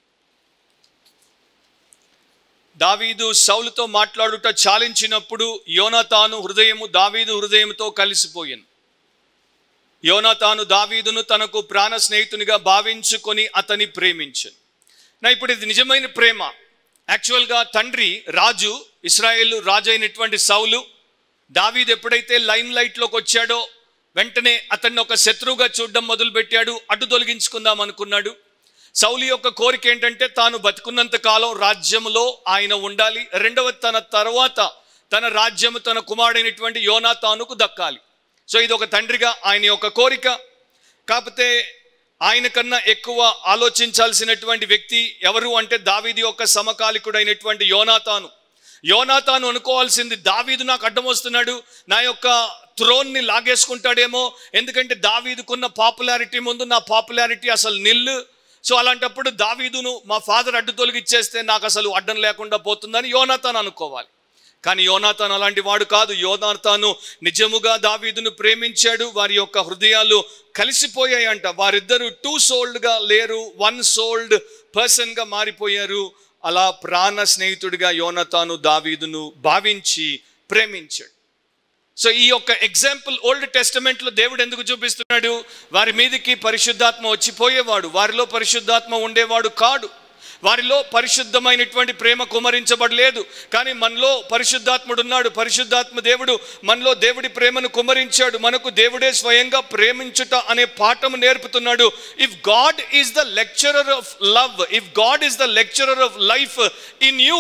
దావీదు సౌలుతో మాట్లాడుట చాలించినప్పుడు యోనాతాను హృదయము దావీదు హృదయంతో కలిసిపోయింది యోనాతాను దావీదును తనకు ప్రాణ స్నేహితునిగా భావించుకొని అతని ప్రేమించను నా ఇప్పుడు ఇది నిజమైన ప్రేమ యాక్చువల్గా తండ్రి రాజు ఇస్రాయేల్ రాజు అయినటువంటి సౌలు దావీదు ఎప్పుడైతే లైమ్ లైట్లోకి వచ్చాడో వెంటనే అతన్ని ఒక శత్రువుగా చూడడం మొదలుపెట్టాడు అడ్డు తొలగించుకుందాం అనుకున్నాడు సౌలి యొక్క కోరిక ఏంటంటే తాను బతుకున్నంత కాలం రాజ్యములో ఆయన ఉండాలి రెండవ తన తర్వాత తన రాజ్యము తన కుమారుడైనటువంటి యోనాతానుకు దక్కాలి సో ఇది ఒక తండ్రిగా ఆయన యొక్క కోరిక కాకపోతే ఆయన కన్నా ఎక్కువ ఆలోచించాల్సినటువంటి వ్యక్తి ఎవరు అంటే దావీది యొక్క సమకాలికుడైనటువంటి యోనాతాను యోనాతాను అనుకోవాల్సింది దావీదు నాకు అడ్డం వస్తున్నాడు నా యొక్క థ్రోన్ని లాగేసుకుంటాడేమో ఎందుకంటే దావీదుకున్న పాపులారిటీ ముందు నా పాపులారిటీ అసలు నిల్లు సో అలాంటప్పుడు దావీదును మా ఫాదర్ అడ్డు తొలగిచ్చేస్తే నాకు అసలు అడ్డం లేకుండా పోతుందని యోనాతాను అనుకోవాలి కానీ యోనాతాను అలాంటి వాడు కాదు యోనాతాను నిజముగా దావీదును ప్రేమించాడు వారి యొక్క హృదయాలు కలిసిపోయాయంట వారిద్దరు టూ సోల్డ్గా లేరు వన్ సోల్డ్ పర్సన్గా మారిపోయారు అలా ప్రాణ స్నేహితుడిగా యోనతాను దావీదును భావించి ప్రేమించాడు సో ఈ యొక్క ఎగ్జాంపుల్ ఓల్డ్ టెస్టమెంట్ లో దేవుడు ఎందుకు చూపిస్తున్నాడు వారి మీదకి పరిశుద్ధాత్మ వచ్చిపోయేవాడు వారిలో పరిశుద్ధాత్మ ఉండేవాడు కాడు వారిలో పరిశుద్ధమైనటువంటి ప్రేమ కుమరించబడలేదు కానీ మనలో పరిశుద్ధాత్ముడు ఉన్నాడు పరిశుద్ధాత్మ దేవుడు మనలో దేవుడి ప్రేమను కుమరించాడు మనకు దేవుడే స్వయంగా ప్రేమించుట అనే పాఠం నేర్పుతున్నాడు if God is the lecturer of love if God is the lecturer of life in you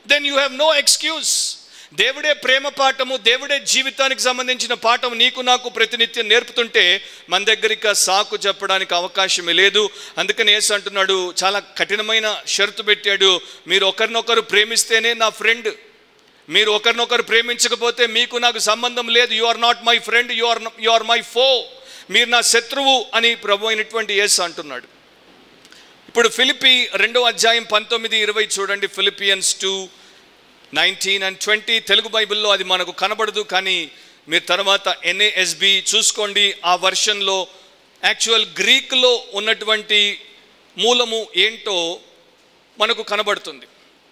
then you have no excuse దేవుడే ప్రేమ పాఠము దేవుడే జీవితానికి సంబంధించిన పాఠం నీకు నాకు ప్రతినిత్యం నేర్పుతుంటే మన దగ్గరికి సాకు చెప్పడానికి అవకాశమే లేదు అందుకని యేసు అంటున్నాడు చాలా కఠినమైన షరతు పెట్టాడు మీరు ఒకరినొకరు ప్రేమిస్తేనే నా ఫ్రెండ్ మీరు ఒకరినొకరు ప్రేమించకపోతే మీకు నాకు సంబంధం లేదు you are not my friend you are you are my foe మీరు నా శత్రువు అని ప్రభు అయినటువంటి యేసు అంటున్నాడు ఇప్పుడు ఫిలిపి రెండో అధ్యాయం పంతొమ్మిది ఇరవై చూడండి Philippians two nineteen and twenty Telugu బైబిల్లో అది మనకు కనబడదు కానీ మీరు తర్వాత ఎన్ఏఎస్బి చూసుకోండి ఆ వర్షన్లో యాక్చువల్ గ్రీక్లో ఉన్నటువంటి మూలము ఏంటో మనకు కనబడుతుంది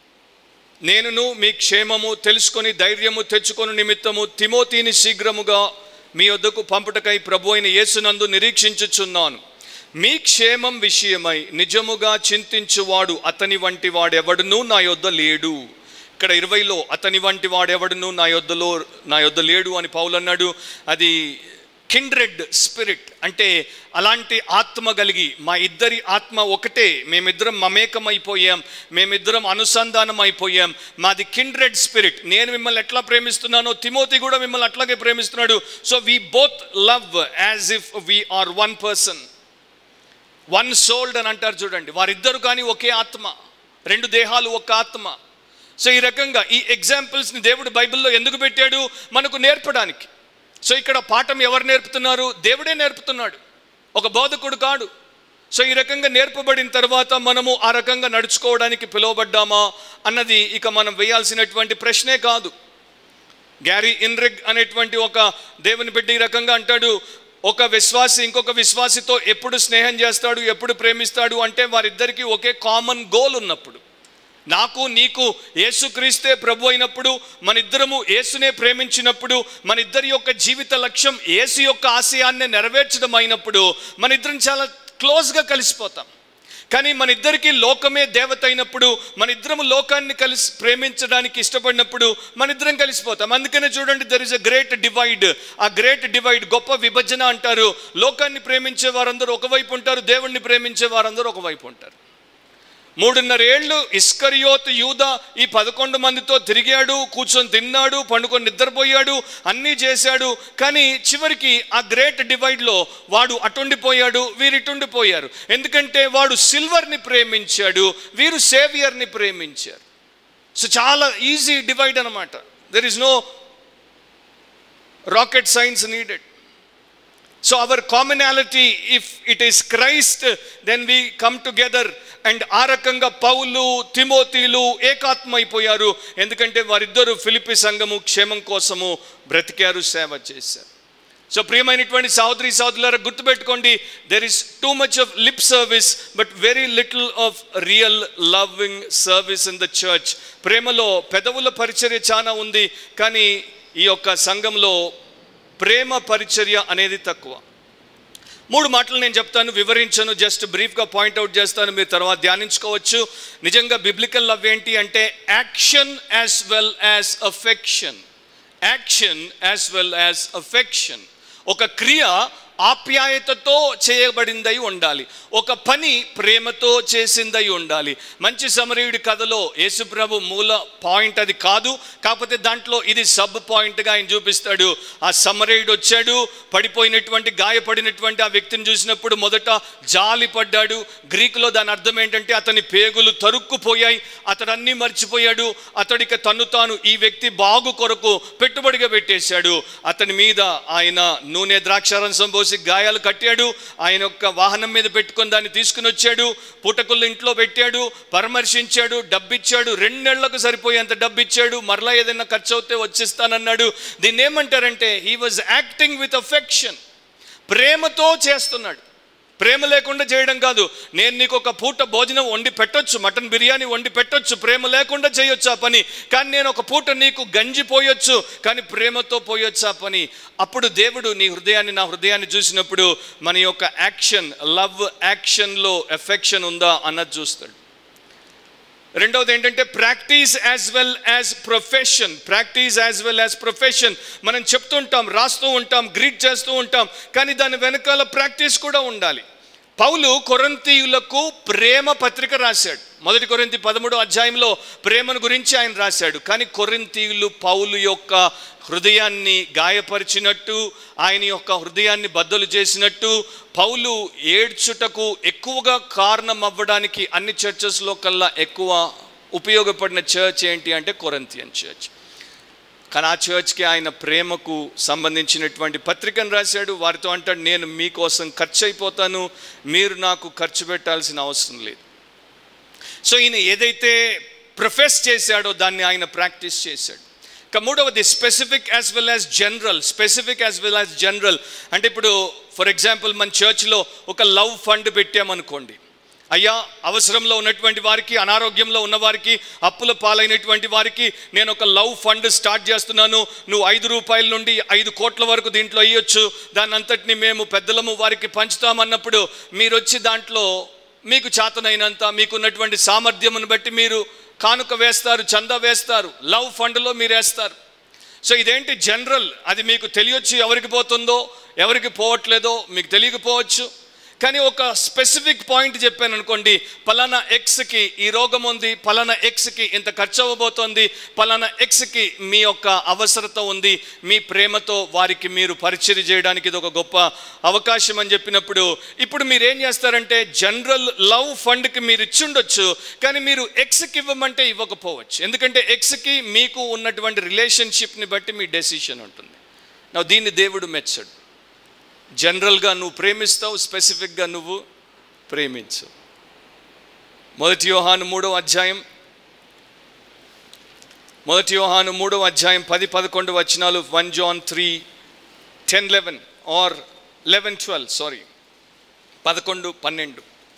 నేనును మీ క్షేమము తెలుసుకొని ధైర్యము తెచ్చుకొని నిమిత్తము తిమోతిని శీఘ్రముగా మీ వద్దకు పంపుటకై ప్రభు అయిన యేసునందు నిరీక్షించుచున్నాను మీ క్షేమం విషయమై నిజముగా చింతించువాడు అతని వంటి వాడెవడును నా యొద్ద లేడు ఇక్కడ ఇరవైలో అతని వంటి వాడెవడును నా యొద్దలో నా యొద్ద లేడు అని పౌలు అన్నాడు అది కిండ్రెడ్ స్పిరిట్ అంటే అలాంటి ఆత్మ కలిగి మా ఇద్దరి ఆత్మ ఒకటే మేమిద్దరం మమేకమైపోయాం మేమిద్దరం అనుసంధానం అయిపోయాం మాది కిండ్రెడ్ స్పిరిట్ నేను మిమ్మల్ని ఎట్లా ప్రేమిస్తున్నానో తిమోతి కూడా మిమ్మల్ని అట్లాగే ప్రేమిస్తున్నాడు so we both love as if we are one person one soul అని అంటారు చూడండి వారిద్దరు కానీ ఒకే ఆత్మ రెండు దేహాలు ఒక ఆత్మ సో ఈ రకంగా ఈ ఎగ్జాంపుల్స్ని దేవుడు బైబిల్లో ఎందుకు పెట్టాడు మనకు నేర్పడానికి సో ఇక్కడ పాఠం ఎవరు నేర్పుతున్నారు దేవుడే నేర్పుతున్నాడు ఒక బోధకుడు కాడు సో ఈ రకంగా నేర్పబడిన తర్వాత మనము ఆ రకంగా నడుచుకోవడానికి పిలువబడ్డామా అన్నది ఇక మనం వేయాల్సినటువంటి ప్రశ్నే కాదు గ్యారీ ఇన్రిగ్ అనేటువంటి ఒక దేవుని బిడ్డ ఈ రకంగా అంటాడు ఒక విశ్వాసి ఇంకొక విశ్వాసితో ఎప్పుడు స్నేహం చేస్తాడు ఎప్పుడు ప్రేమిస్తాడు అంటే వారిద్దరికీ ఒకే కామన్ గోల్ ఉన్నప్పుడు నాకు నీకు యేసుక్రీస్తే ప్రభు అయినప్పుడు మన ఇద్దరము యేసునే ప్రేమించినప్పుడు మన ఇద్దరి యొక్క జీవిత లక్ష్యం యేసు యొక్క ఆశయాన్ని నెరవేర్చడం అయినప్పుడు మన ఇద్దరం చాలా క్లోజ్గా కలిసిపోతాం కానీ మన ఇద్దరికి లోకమే దేవత అయినప్పుడు మన ఇద్దరం లోకాన్ని కలిసి ప్రేమించడానికి ఇష్టపడినప్పుడు మన ఇద్దరం కలిసిపోతాం అందుకనే చూడండి there is a great divide a great divide గొప్ప విభజన అంటారు లోకాన్ని ప్రేమించే వారందరూ ఒకవైపు ఉంటారు దేవుణ్ణి ప్రేమించే వారందరూ ఒకవైపు ఉంటారు మూడున్నర ఏళ్ళు ఇస్కరియోత్ యూద ఈ పదకొండు మందితో తిరిగాడు కూర్చొని తిన్నాడు పండుకొని నిద్రపోయాడు అన్నీ చేశాడు కానీ చివరికి ఆ గ్రేట్ డివైడ్లో వాడు అటుండిపోయాడు వీరు ఇటుండిపోయారు ఎందుకంటే వాడు సిల్వర్ని ప్రేమించాడు వీరు సేవియర్ని ప్రేమించారు సో చాలా ఈజీ డివైడ్ అనమాట there is no rocket science needed so our commonality if it is Christ then we come together and ఆ రకంగా పౌలు తిమోతీలు ఏకాత్మైపోయారు ఎందుకంటే వారిద్దరూ ఫిలిపి సంఘము క్షేమం కోసము బ్రతికారు సేవ చేశారు సో ప్రియమైనటువంటి సహోదరి సహోదరులారా గుర్తుపెట్టుకోండి there is too much of lip service but very little of real loving service in the church ప్రేమలో పెదవుల పరిచర్య చాలా ఉంది కానీ ఈ యొక్క సంఘంలో ప్రేమ పరిచర్య అనేది తక్కువ మూడు మాటలు నేను చెప్తాను వివరించను జస్ట్ బ్రీఫ్గా పాయింట్అవుట్ చేస్తాను మీరు తర్వాత ధ్యానించుకోవచ్చు నిజంగా బిబ్లికల్ లవ్ ఏంటి అంటే action as well as affection action as well as affection ఒక క్రియ ఆప్యాయతతో చేయబడిందై ఉండాలి ఒక పని ప్రేమతో చేసిందై ఉండాలి మంచి సమరయుడి కథలో యేసుప్రభు మూల పాయింట్ అది కాదు కాకపోతే దాంట్లో ఇది సబ్ పాయింట్గా ఆయన చూపిస్తాడు ఆ సమరయుడు వచ్చాడు పడిపోయినటువంటి గాయపడినటువంటి ఆ వ్యక్తిని చూసినప్పుడు మొదట జాలి పడ్డాడు గ్రీకులో దాని అర్థం ఏంటంటే అతని పేగులు తరుక్కుపోయాయి అతడు అన్నీ మర్చిపోయాడు అతడికి తన్ను తాను ఈ వ్యక్తి బాగు కొరకు పెట్టుబడిగా పెట్టేశాడు అతని మీద ఆయన నూనె ద్రాక్షారసం పోసి గాయాలు కట్టాడు ఆయన యొక్క వాహనం మీద పెట్టుకొని దాన్ని తీసుకుని వచ్చాడు పూటకుళ్ళు ఇంట్లో పెట్టాడు పరామర్శించాడు డబ్బిచ్చాడు రెండేళ్లకు సరిపోయేంత డబ్బిచ్చాడు మరలా ఏదైనా ఖర్చు అవుతే వచ్చిస్తానన్నాడు దీన్ని ఏమంటారంటే he was acting with affection ప్రేమతో చేస్తున్నాడు ప్రేమ లేకుండా చేయడం కాదు నేను నీకు ఒక పూట భోజనం వండి పెట్టొచ్చు మటన్ బిర్యానీ వండి పెట్టొచ్చు ప్రేమ లేకుండా చేయొచ్చు ఆ పని కానీ నేను ఒక పూట నీకు గంజి పోయొచ్చు కానీ ప్రేమతో పోయొచ్చు ఆ పని అప్పుడు దేవుడు నీ హృదయాన్ని నా హృదయాన్ని చూసినప్పుడు మన యొక్క యాక్షన్ లవ్ యాక్షన్లో ఎఫెక్షన్ ఉందా అన్నది చూస్తాడు రెండవది ఏంటంటే practice as well as profession practice as well as profession మనం చెప్తూ ఉంటాం రాస్తూ ఉంటాం గ్రీట్ చేస్తూ ఉంటాం కానీ దాని వెనకాల ప్రాక్టీస్ కూడా ఉండాలి పౌలు కొరంతీయులకు ప్రేమ పత్రిక రాశాడు మొదటి కొరింతి పదమూడో అధ్యాయంలో ప్రేమను గురించి ఆయన రాశాడు కానీ కొరింతీయులు పౌలు యొక్క హృదయాన్ని గాయపరిచినట్టు ఆయన యొక్క హృదయాన్ని బద్దలు చేసినట్టు పౌలు ఏడ్చుటకు ఎక్కువగా కారణం అవ్వడానికి అన్ని చర్చెస్లో కల్లా ఎక్కువ ఉపయోగపడిన చర్చ్ ఏంటి అంటే కొరంతియన్ చర్చ్ కానీ ఆ చర్చ్కి ఆయన ప్రేమకు సంబంధించినటువంటి పత్రికను రాశాడు వారితో అంటాడు నేను మీకోసం ఖర్చు అయిపోతాను మీరు నాకు ఖర్చు పెట్టాల్సిన అవసరం లేదు సో ఈయన ఏదైతే ప్రొఫెస్ చేశాడో దాన్ని ఆయన ప్రాక్టీస్ చేశాడు ఇక మూడవది specific as well as general specific as well as general అంటే ఇప్పుడు ఫర్ ఎగ్జాంపుల్ మన చర్చ్లో ఒక లవ్ ఫండ్ పెట్టామనుకోండి అయ్యా అవసరంలో ఉన్నటువంటి వారికి అనారోగ్యంలో ఉన్నవారికి అప్పుల పాలైనటువంటి వారికి నేను ఒక లవ్ ఫండ్ స్టార్ట్ చేస్తున్నాను నువ్వు ఐదు రూపాయల నుండి ఐదు కోట్ల వరకు దీంట్లో వేయొచ్చు దాని అంతటిని మేము పెద్దలము వారికి పంచుతామన్నప్పుడు మీరు వచ్చి దాంట్లో మీకు చేతనైనంత మీకున్నటువంటి సామర్థ్యమును బట్టి మీరు కానుక వేస్తారు చందా వేస్తారు లవ్ ఫండ్లో మీరు వేస్తారు సో ఇదేంటి జనరల్ అది మీకు తెలియచ్చు ఎవరికి పోతుందో ఎవరికి పోవట్లేదో మీకు తెలియకపోవచ్చు కానీ ఒక స్పెసిఫిక్ పాయింట్ చెప్పాను అనుకోండి పలానా ఎక్స్కి ఈ రోగం ఉంది పలానా ఎక్స్కి ఇంత ఖర్చు అవ్వబోతోంది పలానా ఎక్స్కి మీ యొక్క అవసరత ఉంది మీ ప్రేమతో వారికి మీరు పరిచయం చేయడానికి ఇది ఒక గొప్ప అవకాశం అని చెప్పినప్పుడు ఇప్పుడు మీరు ఏం చేస్తారంటే జనరల్ లవ్ ఫండ్కి మీరు ఇచ్చుండొచ్చు కానీ మీరు ఎక్స్కి ఇవ్వమంటే ఇవ్వకపోవచ్చు ఎందుకంటే ఎక్స్కి మీకు ఉన్నటువంటి రిలేషన్షిప్ని బట్టి మీ డెసిషన్ ఉంటుంది నా దీన్ని దేవుడు మెచ్చడు జనరల్గా నువ్వు ప్రేమిస్తావు స్పెసిఫిక్గా నువ్వు ప్రేమించు మొదటి యోహాను మూడవ అధ్యాయం మొదటి యోహాను మూడవ అధ్యాయం పది పదకొండు వచనాలు one John three ten eleven or eleven twelve sorry పదకొండు పన్నెండు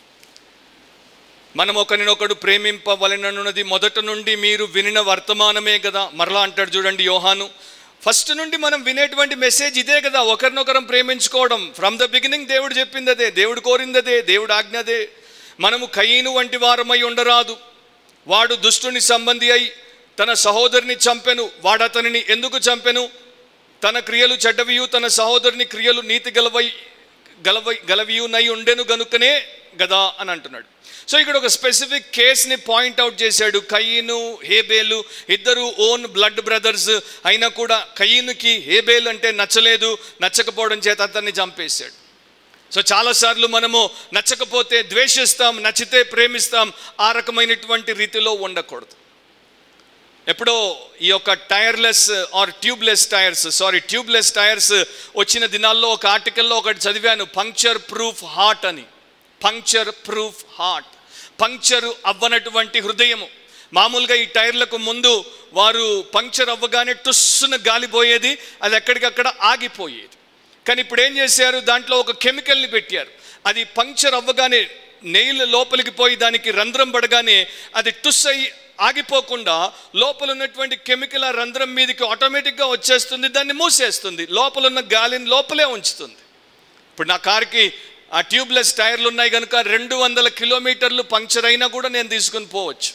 మనం ఒకరినొకడు ప్రేమింపవలనన్నది మొదట నుండి మీరు వినిన వర్తమానమే కదా మరలా అంటాడు చూడండి యోహాను ఫస్ట్ నుండి మనం వినేటువంటి మెసేజ్ ఇదే కదా ఒకరినొకరం ప్రేమించుకోవడం ఫ్రమ్ ద బిగినింగ్ దేవుడు చెప్పింది అదే దేవుడు కోరింది అదే దేవుడు ఆజ్ఞ అదే మనము కయ్యను వంటి వారమై ఉండరాదు వాడు దుష్టుని సంబంధి అయి తన సహోదరిని చంపెను వాడు అతనిని ఎందుకు చంపెను తన క్రియలు చెడ్డవియు తన సహోదరుని క్రియలు నీతి గలవై గలవై గలవియునై ఉండెను గనుకనే గదా అని అంటున్నాడు సో ఇక్కడ ఒక స్పెసిఫిక్ కేస్ని పాయింట్అవుట్ చేశాడు కయ్యను హేబేలు ఇద్దరు ఓన్ బ్లడ్ బ్రదర్స్ అయినా కూడా కయ్యనుకి హేబేలు అంటే నచ్చలేదు నచ్చకపోవడం చేత అతన్ని చంపేశాడు సో చాలాసార్లు మనము నచ్చకపోతే ద్వేషిస్తాం నచ్చితే ప్రేమిస్తాం ఆ రకమైనటువంటి రీతిలో ఉండకూడదు ఎప్పుడో ఈ యొక్క tireless or tubeless tyres sorry tubeless tyres వచ్చిన దినాల్లో ఒక ఆర్టికల్లో ఒకటి చదివాను పంక్చర్ ప్రూఫ్ హార్ట్ అని పంక్చర్ ప్రూఫ్ హార్ట్ పంక్చర్ అవ్వనటువంటి హృదయము మామూలుగా ఈ టైర్లకు ముందు వారు పంక్చర్ అవ్వగానే టుస్సున గాలిపోయేది అది ఎక్కడికక్కడ ఆగిపోయేది కానీ ఇప్పుడు ఏం చేశారు దాంట్లో ఒక కెమికల్ని పెట్టారు అది పంక్చర్ అవ్వగానే నెయిల్ లోపలికి పోయి దానికి రంధ్రం పడగానే అది టుస్ అయ్యి ఆగిపోకుండా లోపల ఉన్నటువంటి కెమికల్ ఆ రంధ్రం మీదకి ఆటోమేటిక్గా వచ్చేస్తుంది దాన్ని మూసేస్తుంది లోపల ఉన్న గాలిని లోపలే ఉంచుతుంది ఇప్పుడు నా కార్కి ఆ ట్యూబ్లెస్ టైర్లు ఉన్నాయి కనుక రెండు వందల కిలోమీటర్లు పంక్చర్ అయినా కూడా నేను తీసుకుని పోవచ్చు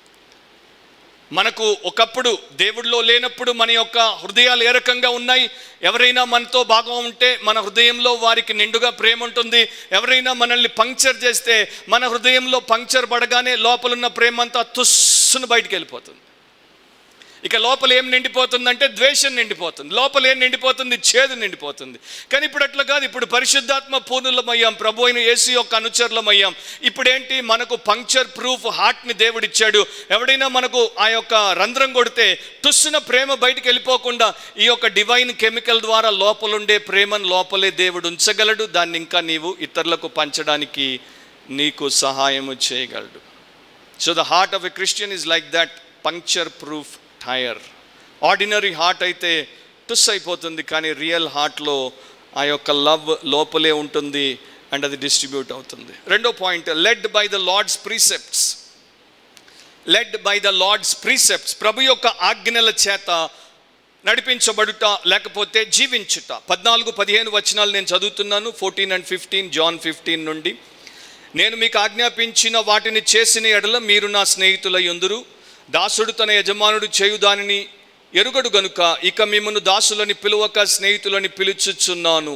మనకు ఒకప్పుడు దేవుడిలో లేనప్పుడు మన యొక్క హృదయాలు ఏ రకంగా ఉన్నాయి ఎవరైనా మనతో బాగా ఉంటే మన హృదయంలో వారికి నిండుగా ప్రేమ ఉంటుంది ఎవరైనా మనల్ని పంక్చర్ చేస్తే మన హృదయంలో పంక్చర్ పడగానే లోపలున్న ప్రేమ అంతా తుస్సును బయటికి వెళ్ళిపోతుంది ఇక లోపల ఏం నిండిపోతుందంటే ద్వేషం నిండిపోతుంది లోపల ఏం నిండిపోతుంది చేదు నిండిపోతుంది కానీ ఇప్పుడు అట్లా కాదు ఇప్పుడు పరిశుద్ధాత్మ పూర్ణులమయ్యాం ప్రభు అయిన యేసు యొక్క అనుచరులమయ్యాం ఇప్పుడేంటి మనకు పంక్చర్ ప్రూఫ్ హార్ట్ని దేవుడిచ్చాడు ఎవడైనా మనకు ఆ యొక్క రంధ్రం కొడితే తుస్సున ప్రేమ బయటికి వెళ్ళిపోకుండా ఈ యొక్క డివైన్ కెమికల్ ద్వారా లోపలుండే ప్రేమను లోపలే దేవుడు ఉంచగలడు దాన్ని ఇంకా నీవు ఇతరులకు పంచడానికి నీకు సహాయము చేయగలడు so the heart of a Christian is like that puncture proof tyre ordinary heart అయితే టుస్ అయిపోతుంది కానీ రియల్ హార్ట్లో ఆ యొక్క లవ్ లోపలే ఉంటుంది అండ్ అది డిస్ట్రిబ్యూట్ అవుతుంది రెండో point led by the Lord's precepts led by the Lord's precepts ప్రభు యొక్క ఆజ్ఞల చేత నడిపించబడుట లేకపోతే జీవించుట పద్నాలుగు పదిహేను వచనాలు నేను చదువుతున్నాను fourteen and fifteen John fifteen నుండి నేను మీకు ఆజ్ఞాపించిన వాటిని చేసిన ఎడల మీరు నా స్నేహితులై ఉందురు దాసుడు తన యజమానుడు చేయు దానిని ఎరుగడు గనుక ఇక మిమ్మను దాసులని పిలువక స్నేహితులని పిలుచుచున్నాను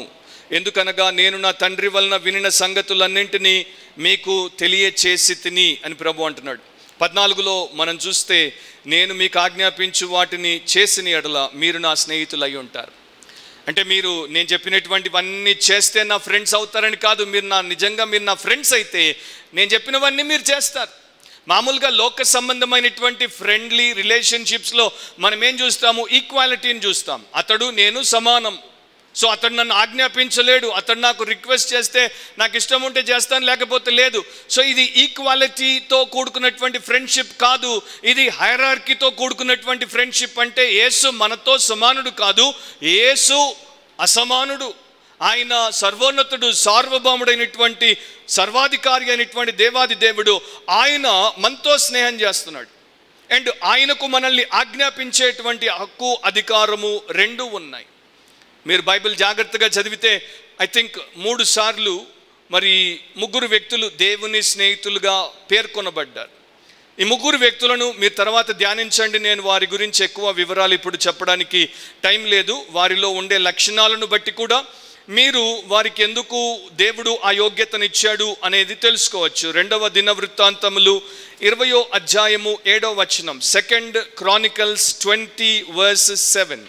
ఎందుకనగా నేను నా తండ్రి వలన వినిన సంగతులన్నింటినీ మీకు తెలియచేసి తిని అని ప్రభు అంటున్నాడు పద్నాలుగులో మనం చూస్తే నేను మీకు ఆజ్ఞాపించు వాటిని చేసిన ఎడల మీరు నా స్నేహితులు అయి ఉంటారు అంటే మీరు నేను చెప్పినటువంటివన్నీ చేస్తే నా ఫ్రెండ్స్ అవుతారని కాదు మీరు నా నిజంగా మీరు నా ఫ్రెండ్స్ అయితే నేను చెప్పినవన్నీ మీరు చేస్తారు మామూలుగా లోక సంబంధమైనటువంటి ఫ్రెండ్లీ రిలేషన్షిప్స్లో మనం ఏం చూస్తాము ఈక్వాలిటీని చూస్తాం అతడు నేను సమానం సో అతడు నన్ను ఆజ్ఞాపించలేడు అతడు నాకు రిక్వెస్ట్ చేస్తే నాకు ఇష్టం ఉంటే చేస్తాను లేకపోతే లేదు సో ఇది ఈక్వాలిటీతో కూడుకున్నటువంటి ఫ్రెండ్షిప్ కాదు ఇది హైరార్కీతో కూడుకున్నటువంటి ఫ్రెండ్షిప్ అంటే యేసు మనతో సమానుడు కాదు యేసు అసమానుడు ఆయన సర్వోన్నతుడు సార్వభౌముడైనటువంటి సర్వాధికారి అయినటువంటి దేవాది దేవుడు ఆయన మనతో స్నేహం చేస్తున్నాడు అండ్ ఆయనకు మనల్ని ఆజ్ఞాపించేటువంటి హక్కు అధికారము రెండు ఉన్నాయి మీరు బైబిల్ జాగ్రత్తగా చదివితే ఐ థింక్ మూడు సార్లు మరి ముగ్గురు వ్యక్తులు దేవుని స్నేహితులుగా పేర్కొనబడ్డారు ఈ ముగ్గురు వ్యక్తులను మీరు తర్వాత ధ్యానించండి నేను వారి గురించి ఎక్కువ వివరాలు ఇప్పుడు చెప్పడానికి టైం లేదు వారిలో ఉండే లక్షణాలను బట్టి కూడా మీరు వారికి ఎందుకు దేవుడు ఆ యోగ్యతనిచ్చాడు అనేది తెలుసుకోవచ్చు రెండవ దిన వృత్తాంతములు ఇరవయో అధ్యాయము ఏడవ వచనం second Chronicles twenty verse seven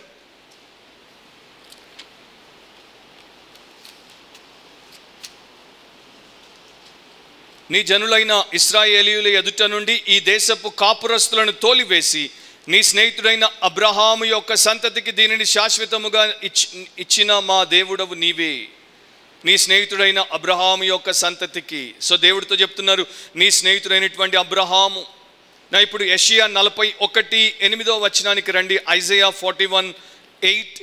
నీ జనులైన ఇస్రాయేలీయుల ఎదుట నుండి ఈ దేశపు కాపురస్తులను తోలివేసి నీ స్నేహితుడైన అబ్రహాము యొక్క సంతతికి దీనిని శాశ్వతముగా ఇచ్చి ఇచ్చిన మా దేవుడవు నీవే నీ స్నేహితుడైన అబ్రహాము యొక్క సంతతికి సో దేవుడితో చెప్తున్నారు నీ స్నేహితుడైనటువంటి అబ్రహాము నా ఇప్పుడు యషియా నలభై ఒకటి ఎనిమిదో వచనానికి రండి ఐజయా ఫార్టీ వన్ ఎయిట్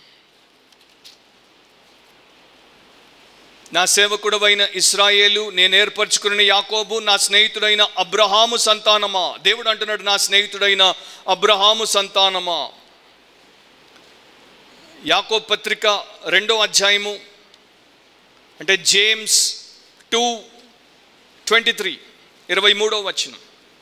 నా సేవకుడవైన ఇస్రాయేలు నేను ఏర్పరచుకున్న యాకోబు నా స్నేహితుడైన అబ్రహాము సంతానమా దేవుడు అంటున్నాడు నా స్నేహితుడైన అబ్రహాము సంతానమా యాకోబ్ పత్రిక రెండో అధ్యాయము అంటే జేమ్స్ టూ ట్వంటీ త్రీ ఇరవై మూడో వచనం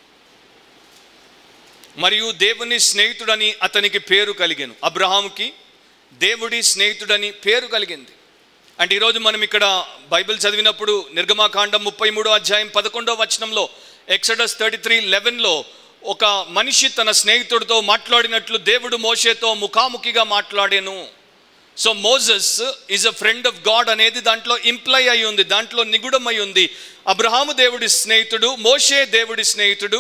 మరియు దేవుని స్నేహితుడని అతనికి పేరు కలిగాను అబ్రహాముకి దేవుడి స్నేహితుడని పేరు కలిగింది అంటే ఈరోజు మనం ఇక్కడ బైబిల్ చదివినప్పుడు నిర్గమాకాండం ముప్పై మూడో అధ్యాయం పదకొండో వచనంలో ఎక్సడస్ థర్టీ త్రీ లెవెన్లో ఒక మనిషి తన స్నేహితుడితో మాట్లాడినట్లు దేవుడు మోషేతో ముఖాముఖిగా మాట్లాడాను so Moses is a friend of God అనేది దాంట్లో ఇంప్లై అయి ఉంది దాంట్లో నిగుడమై ఉంది అబ్రహాము దేవుడి స్నేహితుడు మోషే దేవుడి స్నేహితుడు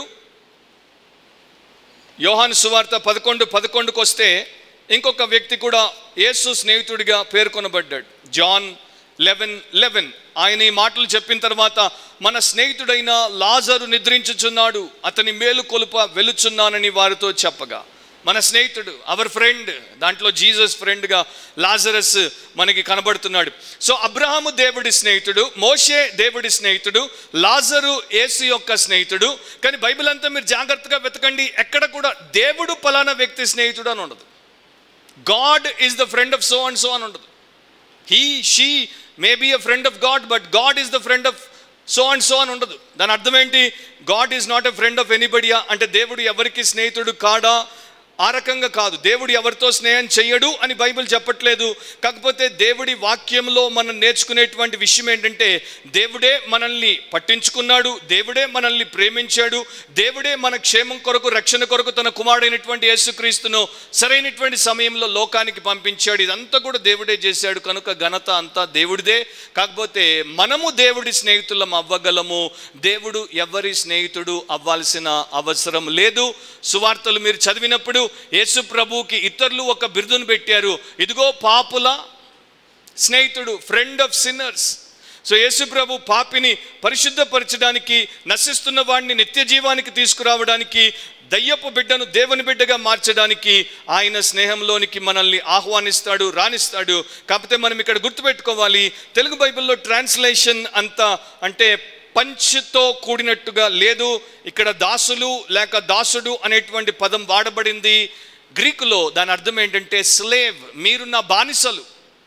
యోహాను సువార్త పదకొండు పదకొండుకు వస్తే ఇంకొక వ్యక్తి కూడా యేసు స్నేహితుడిగా పేర్కొనబడ్డాడు జాన్ లెవెన్ లెవెన్ ఆయన ఈ మాటలు చెప్పిన తర్వాత మన స్నేహితుడైన లాజరు నిద్రించుచున్నాడు అతని మేలు కొలుప వెలుచున్నానని వారితో చెప్పగా మన స్నేహితుడు అవర్ ఫ్రెండ్ దాంట్లో జీసస్ ఫ్రెండ్గా లాజరస్ మనకి కనబడుతున్నాడు సో అబ్రహాము దేవుడి స్నేహితుడు మోషే దేవుడి స్నేహితుడు లాజరు యేసు యొక్క స్నేహితుడు కానీ బైబిల్ అంతా మీరు జాగ్రత్తగా వెతకండి ఎక్కడ కూడా దేవుడు పలానా వ్యక్తి స్నేహితుడు అని ఉండదు God is the friend of so and so అని ఉండదు he she may be a friend of God but God is the friend of so and so అని ఉండదు దాని అర్థం ఏంటి God is not a friend of ఎనీబడియా అంటే దేవుడు ఎవరికి స్నేహితుడు కాడా ఆ రకంగా కాదు దేవుడు ఎవరితో స్నేహం చెయ్యడు అని బైబిల్ చెప్పట్లేదు కాకపోతే దేవుడి వాక్యంలో మనం నేర్చుకునేటువంటి విషయం ఏంటంటే దేవుడే మనల్ని పట్టించుకున్నాడు దేవుడే మనల్ని ప్రేమించాడు దేవుడే మన క్షేమం కొరకు రక్షణ కొరకు తన కుమారుడైనటువంటి యేసుక్రీస్తును సరైనటువంటి సమయంలో లోకానికి పంపించాడు ఇదంతా కూడా దేవుడే చేశాడు కనుక ఘనత అంతా దేవుడిదే కాకపోతే మనము దేవుడి స్నేహితులం అవ్వగలము దేవుడు ఎవరి స్నేహితుడు అవ్వాల్సిన అవసరం లేదు సువార్తలు మీరు చదివినప్పుడు యేసు ప్రభువుకి ఇతరులు ఒక బిరుదును పెట్టారు ఇదిగో పాపుల స్నేహితుడు ఫ్రెండ్ ఆఫ్ సిన్నర్స్ సో యేసు ప్రభు పాపిని పరిశుద్ధపరచడానికి నశిస్తున్న వాడిని నిత్య జీవానికి తీసుకురావడానికి దయ్యపు బిడ్డను దేవుని బిడ్డగా మార్చడానికి ఆయన స్నేహంలోనికి మనల్ని ఆహ్వానిస్తాడు రాణిస్తాడు కాకపోతే మనం ఇక్కడ గుర్తుపెట్టుకోవాలి తెలుగు బైబిల్లో ట్రాన్స్లేషన్ అంతా అంటే పంచ్తో కూడినట్టుగా లేదు ఇక్కడ దాసులు లేక దాసుడు అనేటువంటి పదం వాడబడింది గ్రీకులో దాని అర్థం ఏంటంటే స్లేవ్ మీరు నా బానిసలు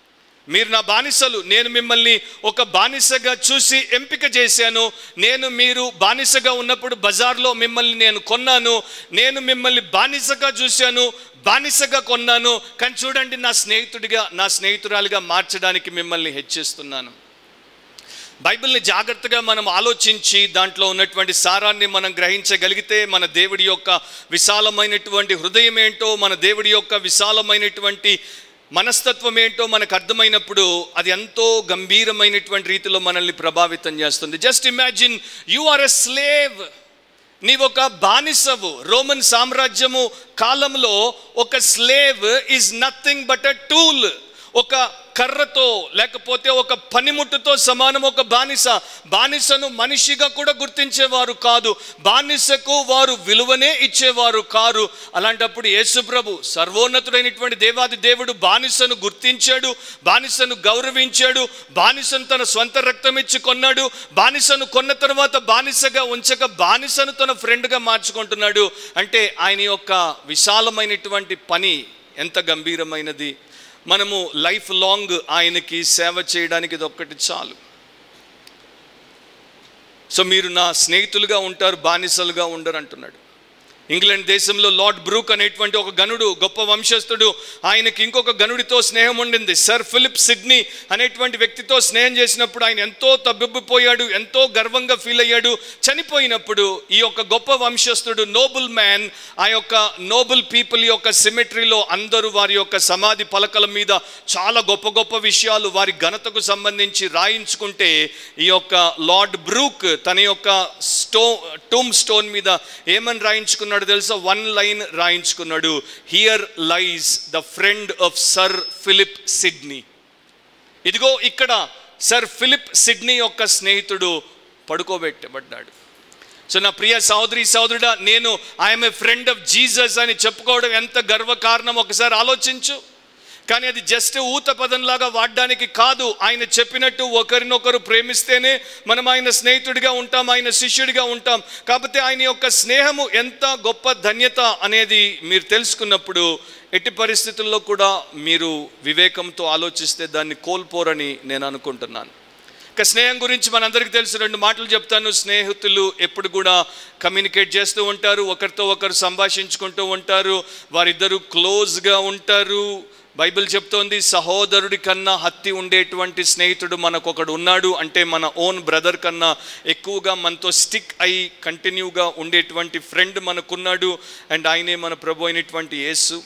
మీరు నా బానిసలు నేను మిమ్మల్ని ఒక బానిసగా చూసి ఎంపిక చేశాను నేను మీరు బానిసగా ఉన్నప్పుడు బజార్లో మిమ్మల్ని నేను కొన్నాను నేను మిమ్మల్ని బానిసగా చూశాను బానిసగా కొన్నాను కానీ చూడండి నా స్నేహితుడిగా నా స్నేహితురాలిగా మార్చడానికి మిమ్మల్ని హెచ్చిస్తున్నాను బైబిల్ని జాగ్రత్తగా మనం ఆలోచించి దాంట్లో ఉన్నటువంటి సారాన్ని మనం గ్రహించగలిగితే మన దేవుడి యొక్క విశాలమైనటువంటి హృదయం ఏంటో మన దేవుడి యొక్క విశాలమైనటువంటి మనస్తత్వం ఏంటో మనకు అర్థమైనప్పుడు అది ఎంతో గంభీరమైనటువంటి రీతిలో మనల్ని ప్రభావితం చేస్తుంది just imagine you are a slave నీవొక బానిసవు రోమన్ సామ్రాజ్యము కాలంలో ఒక slave is nothing but a tool ఒక కర్రతో లేకపోతే ఒక పనిముట్టుతో సమానం ఒక బానిస బానిసను మనిషిగా కూడా గుర్తించేవారు కాదు బానిసకు వారు విలువనే ఇచ్చేవారు కారు అలాంటప్పుడు యేసుప్రభు సర్వోన్నతుడైనటువంటి దేవాది దేవుడు బానిసను గుర్తించాడు బానిసను గౌరవించాడు బానిసను తన స్వంత రక్తం ఇచ్చి కొన్నాడు బానిసను కొన్న తర్వాత బానిసగా ఉంచక బానిసను తన ఫ్రెండ్గా మార్చుకుంటున్నాడు అంటే ఆయన యొక్క విశాలమైనటువంటి పని ఎంత గంభీరమైనది మనము లైఫ్ లాంగ్ ఆయనకి సేవ చేయడానికి ఇది ఒక్కటి చాలు సో మీరు నా స్నేహితులుగా ఉంటారు బానిసలుగా ఉండరు అంటున్నాడు ఇంగ్లాండ్ దేశంలో లార్డ్ బ్రూక్ అనేటువంటి ఒక గనుడు గొప్ప వంశస్థుడు ఆయనకి ఇంకొక గనుడితో స్నేహం ఉండింది సర్ ఫిలిప్ సిడ్నీ అనేటువంటి వ్యక్తితో స్నేహం చేసినప్పుడు ఆయన ఎంతో తబ్బిబ్బిపోయాడు ఎంతో గర్వంగా ఫీల్ అయ్యాడు చనిపోయినప్పుడు ఈ యొక్క గొప్ప వంశస్థుడు నోబుల్ మ్యాన్ ఆ యొక్క నోబుల్ పీపుల్ యొక్క సిమెట్రీలో అందరూ వారి యొక్క సమాధి పలకల మీద చాలా గొప్ప గొప్ప విషయాలు వారి ఘనతకు సంబంధించి రాయించుకుంటే ఈ యొక్క లార్డ్ బ్రూక్ తన యొక్క స్టో టూమ్ స్టోన్ మీద ఏమని రాయించుకున్నాడు తెలుసా వన్ లైన్ రాయించుకున్నాడు here lies the friend of sir Philip Sidney ఇదిగో ఇక్కడ సర్ ఫిలిప్ సిడ్నీ యొక్క స్నేహితుడు పడుకోబెట్టబడ్డాడు సో నా ప్రియ సహోదరి సహోదరుడా నేను I'm a friend of Jesus అని చెప్పుకోవడం ఎంత గర్వకారణం ఒకసారి ఆలోచించు కానీ అది జస్ట్ ఊత పదంలాగా వాడడానికి కాదు ఆయన చెప్పినట్టు ఒకరినొకరు ప్రేమిస్తేనే మనం ఆయన స్నేహితుడిగా ఉంటాం ఆయన శిష్యుడిగా ఉంటాం కాకపోతే ఆయన యొక్క స్నేహము ఎంత గొప్ప ధన్యత అనేది మీరు తెలుసుకున్నప్పుడు ఎట్టి పరిస్థితుల్లో కూడా మీరు వివేకంతో ఆలోచిస్తే దాన్ని కోల్పోరని నేను అనుకుంటున్నాను ఇక స్నేహం గురించి మనందరికీ తెలుసు రెండు మాటలు చెప్తాను స్నేహితులు ఎప్పుడు కూడా కమ్యూనికేట్ చేస్తూ ఉంటారు ఒకరితో ఒకరు సంభాషించుకుంటూ ఉంటారు వారిద్దరూ క్లోజ్గా ఉంటారు బైబిల్ చెప్తోంది సహోదరుడి కన్నా హత్తి ఉండేటువంటి స్నేహితుడు మనకు ఒకడు ఉన్నాడు అంటే మన ఓన్ బ్రదర్ కన్నా ఎక్కువగా మనతో స్టిక్ అయి కంటిన్యూగా ఉండేటువంటి ఫ్రెండ్ మనకున్నాడు అండ్ ఆయనే మన ప్రభు అయినటువంటి యేసు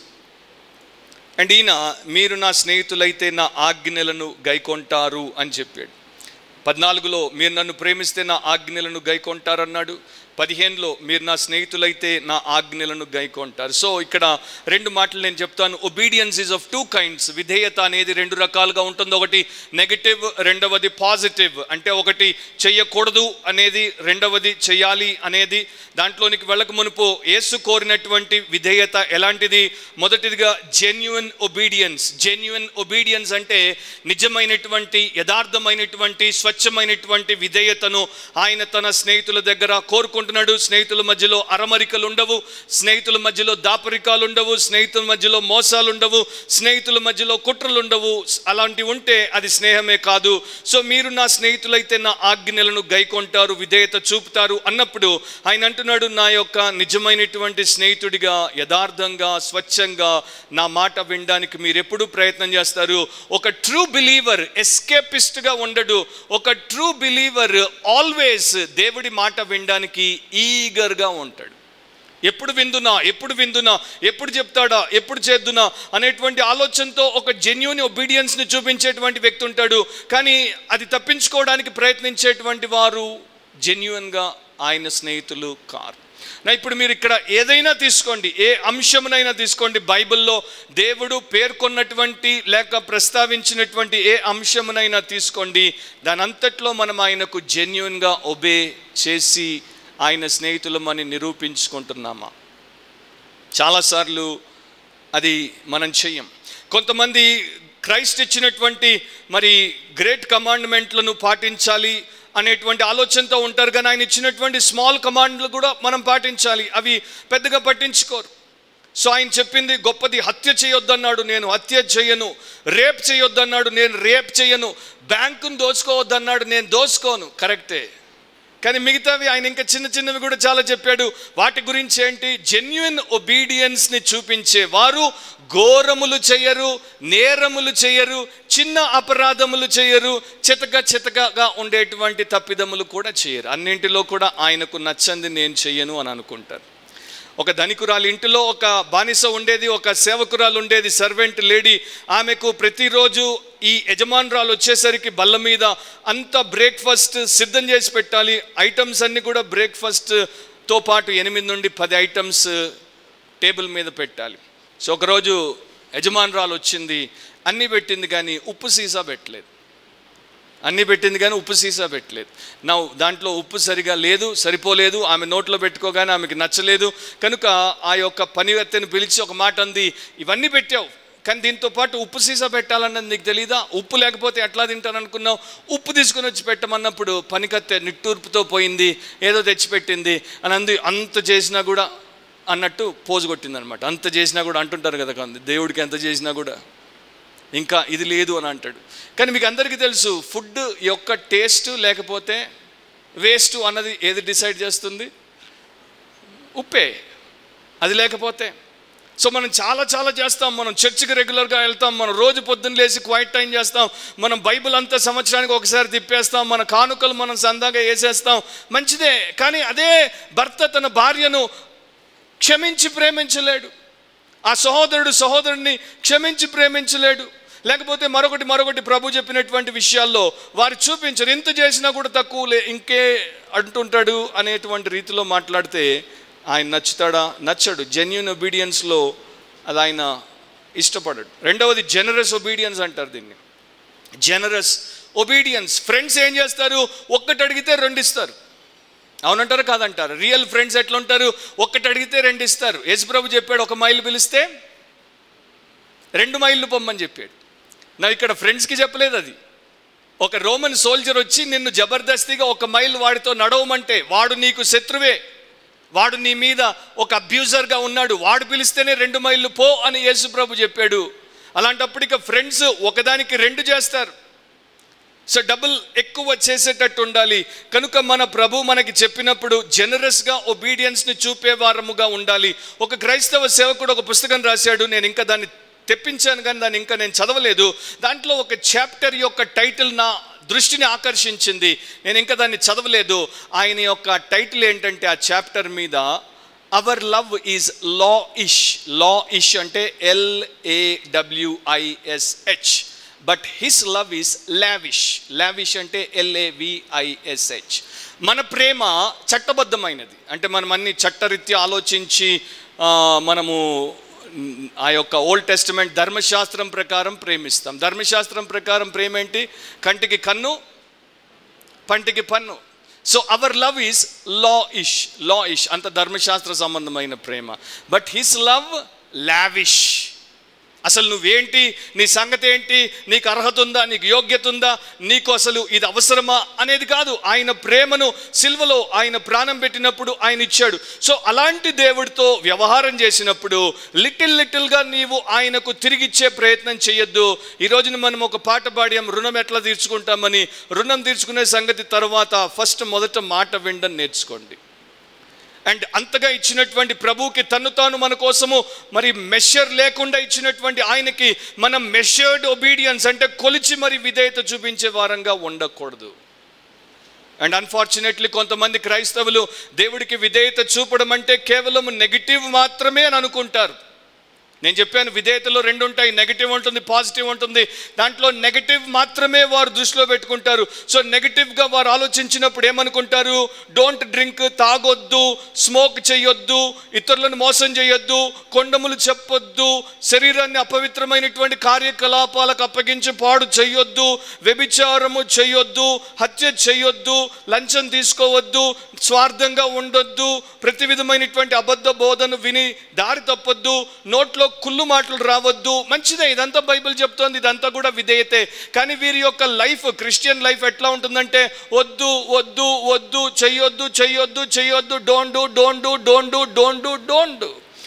అండ్ ఈయన మీరు నా స్నేహితులైతే నా ఆజ్ఞలను గైకొంటారు అని చెప్పాడు పద్నాలుగులో మీరు నన్ను ప్రేమిస్తే నా ఆజ్ఞలను గైకొంటారన్నాడు పదిహేనులో మీరు నా స్నేహితులైతే నా ఆజ్ఞలను గైకొంటారు సో ఇక్కడ రెండు మాటలు నేను చెప్తాను obedience is of two kinds విధేయత అనేది రెండు రకాలుగా ఉంటుంది ఒకటి నెగటివ్ రెండవది పాజిటివ్ అంటే ఒకటి చెయ్యకూడదు అనేది రెండవది చెయ్యాలి అనేది దాంట్లోనికి వెళ్ళక మునుపు యేసు కోరినటువంటి విధేయత ఎలాంటిది మొదటిదిగా జెన్యున్ ఒబీడియన్స్ జెన్యున్ ఒబీడియన్స్ అంటే నిజమైనటువంటి యథార్థమైనటువంటి స్వచ్ఛమైనటువంటి విధేయతను ఆయన తన స్నేహితుల దగ్గర కోరుకుంటున్నాడు స్నేహితుల మధ్యలో అరమరికలు ఉండవు స్నేహితుల మధ్యలో దాపరికాలు ఉండవు స్నేహితుల మధ్యలో మోసాలు ఉండవు స్నేహితుల మధ్యలో కుట్రలు ఉండవు అలాంటివి ఉంటే అది స్నేహమే కాదు సో మీరు నా స్నేహితులైతే నా ఆజ్ఞలను గైకొంటారు విధేయత చూపుతారు అన్నప్పుడు ఆయన అంటున్నాడు నా యొక్క నిజమైనటువంటి స్నేహితుడిగా యథార్థంగా స్వచ్ఛంగా నా మాట వినడానికి మీరు ఎప్పుడు ప్రయత్నం చేస్తారు ఒక ట్రూ బిలీవర్ ఎస్కేపిస్ట్గా ఉండడు ఒక ట్రూ బిలీవర్ ఆల్వేస్ దేవుడి మాట వినడానికి ఈగర్గా ఉంటాడు ఎప్పుడు విందునా ఎప్పుడు విందునా ఎప్పుడు చెప్తాడా ఎప్పుడు చేద్దునా అనేటువంటి ఆలోచనతో ఒక జెన్యున్ ఒబీడియన్స్ని చూపించేటువంటి వ్యక్తి ఉంటాడు కానీ అది తప్పించుకోవడానికి ప్రయత్నించేటువంటి వారు జెన్యున్గా ఆయన స్నేహితులు కారు నా ఇప్పుడు మీరు ఇక్కడ ఏదైనా తీసుకోండి ఏ అంశమునైనా తీసుకోండి బైబిల్లో దేవుడు పేర్కొన్నటువంటి లేక ప్రస్తావించినటువంటి ఏ అంశమునైనా తీసుకోండి దాని అంతట్లో మనం ఆయనకు జెన్యున్గా ఒబే చేసి ఆయన స్నేహితులమని నిరూపించుకుంటున్నామా చాలాసార్లు అది మనం చెయ్యం కొంతమంది క్రైస్ట్ ఇచ్చినటువంటి మరి గ్రేట్ కమాండ్మెంట్లను పాటించాలి అనేటువంటి ఆలోచనతో ఉంటారు కానీ ఆయన ఇచ్చినటువంటి స్మాల్ కమాండ్లు కూడా మనం పాటించాలి అవి పెద్దగా పట్టించుకోరు సో ఆయన చెప్పింది గొప్పది హత్య చేయొద్దన్నాడు నేను హత్య చేయను రేప్ చేయొద్దన్నాడు నేను రేప్ చేయను బ్యాంకును దోచుకోవద్దన్నాడు నేను దోచుకోను కరెక్టే కానీ మిగతావి ఆయన ఇంకా చిన్న చిన్నవి కూడా చాలా చెప్పాడు వాటి గురించి ఏంటి జెన్యున్ ఒబీడియన్స్ని చూపించే వారు ఘోరములు చేయరు నేరములు చేయరు చిన్న అపరాధములు చేయరు చితక చితకగా ఉండేటువంటి తప్పిదములు కూడా చేయరు అన్నింటిలో కూడా ఆయనకు నచ్చంది నేను చెయ్యను అని అనుకుంటారు ఒక ధనికురాలు ఇంటిలో ఒక బానిస ఉండేది ఒక సేవకురాలు ఉండేది సర్వెంట్ లేడీ ఆమెకు ప్రతిరోజు ఈ యజమానురాలు వచ్చేసరికి బల్ల మీద అంత బ్రేక్ఫాస్ట్ సిద్ధం చేసి పెట్టాలి ఐటమ్స్ అన్నీ కూడా బ్రేక్ఫాస్ట్తో పాటు ఎనిమిది నుండి పది ఐటమ్స్ టేబుల్ మీద పెట్టాలి సో ఒకరోజు యజమానురాలు వచ్చింది అన్నీ పెట్టింది కానీ ఉప్పు సీసా పెట్టలేదు అన్నీ పెట్టింది కానీ ఉప్పు సీసా పెట్టలేదు నా దాంట్లో ఉప్పు సరిగా లేదు సరిపోలేదు ఆమె నోట్లో పెట్టుకోగానే ఆమెకి నచ్చలేదు కనుక ఆ యొక్క పనివత్తెను పిలిచి ఒక మాట అంది ఇవన్నీ పెట్టావు కానీ దీంతో పాటు ఉప్పు సీసా పెట్టాలన్నది నీకు తెలీదా ఉప్పు లేకపోతే ఎట్లా తింటాను అనుకున్నావు ఉప్పు తీసుకుని వచ్చి పెట్టమన్నప్పుడు పనికత్తె నిట్టూర్పుతో పోయింది ఏదో తెచ్చిపెట్టింది అని అంది అంత చేసినా కూడా అన్నట్టు పోజు కొట్టిందనమాట అంత చేసినా కూడా అంటుంటారు కదా కొంత దేవుడికి ఎంత చేసినా కూడా ఇంకా ఇది లేదు అని అంటాడు కానీ మీకు అందరికీ తెలుసు ఫుడ్ యొక్క టేస్ట్ లేకపోతే వేస్ట్ అన్నది ఏది డిసైడ్ చేస్తుంది ఉప్పే అది లేకపోతే సో మనం చాలా చాలా చేస్తాం మనం చర్చికి రెగ్యులర్గా వెళ్తాం మనం రోజు పొద్దున్న లేచి క్వైట్ టైం చేస్తాం మనం బైబిల్ అంతా సంవత్సరానికి ఒకసారి తిప్పేస్తాం మన కానుకలు మనం సందాగా వేసేస్తాం మంచిదే కానీ అదే భర్త తన భార్యను క్షమించి ప్రేమించలేడు ఆ సహోదరుడు సహోదరుడిని క్షమించి ప్రేమించలేడు లేకపోతే మరొకటి మరొకటి ప్రభు చెప్పినటువంటి విషయాల్లో వారు చూపించరు ఎంత చేసినా కూడా తక్కువ లే ఇంకే అంటుంటాడు అనేటువంటి రీతిలో మాట్లాడితే ఆయన నచ్చుతాడా నచ్చడు జెన్యున్ ఒబీడియన్స్లో అది ఆయన ఇష్టపడడు రెండవది జనరస్ ఒబీడియన్స్ అంటారు దీన్ని జనరస్ ఒబీడియన్స్ ఫ్రెండ్స్ ఏం చేస్తారు ఒక్కటి అడిగితే రెండు ఇస్తారు అవునంటారు కాదంటారు రియల్ ఫ్రెండ్స్ ఎట్లా ఉంటారు ఒక్కటి అడిగితే రెండు ఇస్తారు యేసుప్రభు చెప్పాడు ఒక మైలు పిలిస్తే రెండు మైళ్ళు పొమ్మని చెప్పాడు నా ఇక్కడ ఫ్రెండ్స్కి చెప్పలేదు అది ఒక రోమన్ సోల్జర్ వచ్చి నిన్ను జబర్దస్తిగా ఒక మైల్ వాడితో నడవమంటే వాడు నీకు శత్రువే వాడు నీ మీద ఒక అబ్యూజర్గా ఉన్నాడు వాడు పిలిస్తేనే రెండు మైళ్ళు పో అని యేసుప్రభు చెప్పాడు అలాంటప్పుడు ఇక ఫ్రెండ్స్ ఒకదానికి రెండు చేస్తారు సో డబుల్ ఎక్కువ చేసేటట్టు ఉండాలి కనుక మన ప్రభు మనకి చెప్పినప్పుడు జనరస్గా ఒబీడియన్స్ని చూపే వారముగా ఉండాలి ఒక క్రైస్తవ సేవకుడు ఒక పుస్తకం రాశాడు నేను ఇంకా దాన్ని తెప్పించాను కానీ దాన్ని ఇంకా నేను చదవలేదు దాంట్లో ఒక చాప్టర్ యొక్క టైటిల్ నా దృష్టిని ఆకర్షించింది నేను ఇంకా దాన్ని చదవలేదు ఆయన యొక్క టైటిల్ ఏంటంటే ఆ చాప్టర్ మీద hour love is law lawish lawish అంటే L A W I S H but his love is lavish lavish అంటే ఎల్ఏవిఐఎస్హెచ్ మన ప్రేమ చట్టబద్ధమైనది అంటే మనం అన్ని చట్టరీత్యా ఆలోచించి ఆ, మనము మ్, ఆ యొక్క ఓల్డ్ టెస్టిమెంట్ ధర్మశాస్త్రం ప్రకారం ప్రేమిస్తాం ధర్మశాస్త్రం ప్రకారం ప్రేమ ఏంటి కంటికి కన్ను పంటికి పన్ను so our love is lawish lawish అంత ధర్మశాస్త్ర సంబంధమైన ప్రేమ బట్ హిస్ లవ్ లావిష్ అసలు నువ్వేంటి నీ సంగతి ఏంటి నీకు అర్హత ఉందా నీకు యోగ్యత ఉందా నీకు అసలు ఇది అవసరమా అనేది కాదు ఆయన ప్రేమను సిల్వలో ఆయన ప్రాణం పెట్టినప్పుడు ఆయన ఇచ్చాడు సో అలాంటి దేవుడితో వ్యవహారం చేసినప్పుడు లిటిల్ లిటిల్గా నీవు ఆయనకు తిరిగిచ్చే ప్రయత్నం చేయొద్దు ఈ రోజున మనం ఒక పాట పాడాం రుణం ఎట్లా తీర్చుకుంటామని రుణం తీర్చుకునే సంగతి తర్వాత ఫస్ట్ మొదట మాట వినడం నేర్చుకోండి అండ్ అంతగా ఇచ్చినటువంటి ప్రభువుకి తను తాను మన కోసము మరి మెషర్ లేకుండా ఇచ్చినటువంటి ఆయనకి మనం మెషర్డ్ ఒబీడియన్స్ అంటే కొలిచి మరి విధేయత చూపించే వారంగా ఉండకూడదు అండ్ అన్ఫార్చునేట్లీ కొంతమంది క్రైస్తవులు దేవుడికి విధేయత చూపడం అంటే కేవలం నెగిటివ్ మాత్రమే అని అనుకుంటారు నేను చెప్పాను విధేయతలో రెండు ఉంటాయి నెగిటివ్ ఉంటుంది పాజిటివ్ ఉంటుంది దాంట్లో నెగిటివ్ మాత్రమే వారు దృష్టిలో పెట్టుకుంటారు సో నెగిటివ్గా వారు ఆలోచించినప్పుడు ఏమనుకుంటారు డోంట్ డ్రింక్ తాగొద్దు స్మోక్ చేయొద్దు ఇతరులను మోసం చేయొద్దు కొండములు చెప్పొద్దు శరీరాన్ని అపవిత్రమైనటువంటి కార్యకలాపాలకు అప్పగించి పాడు చేయొద్దు వ్యభిచారము చేయొద్దు హత్య చేయొద్దు లంచం తీసుకోవద్దు స్వార్థంగా ఉండొద్దు ప్రతి విధమైనటువంటి అబద్ధ బోధను విని దారి తప్పొద్దు నోట్లో కుళ్ళు మాటలు రావద్దు మంచిదే ఇదంతా బైబిల్ చెప్తోంది ఇదంతా కూడా విధేయతే కానీ వీరి యొక్క లైఫ్ క్రిస్టియన్ లైఫ్ ఎట్లా ఉంటుందంటే వద్దు వద్దు వద్దు చెయ్యొద్దు చెయ్యొద్దు చెయ్యొద్దు don't do don't do don't do don't do don't do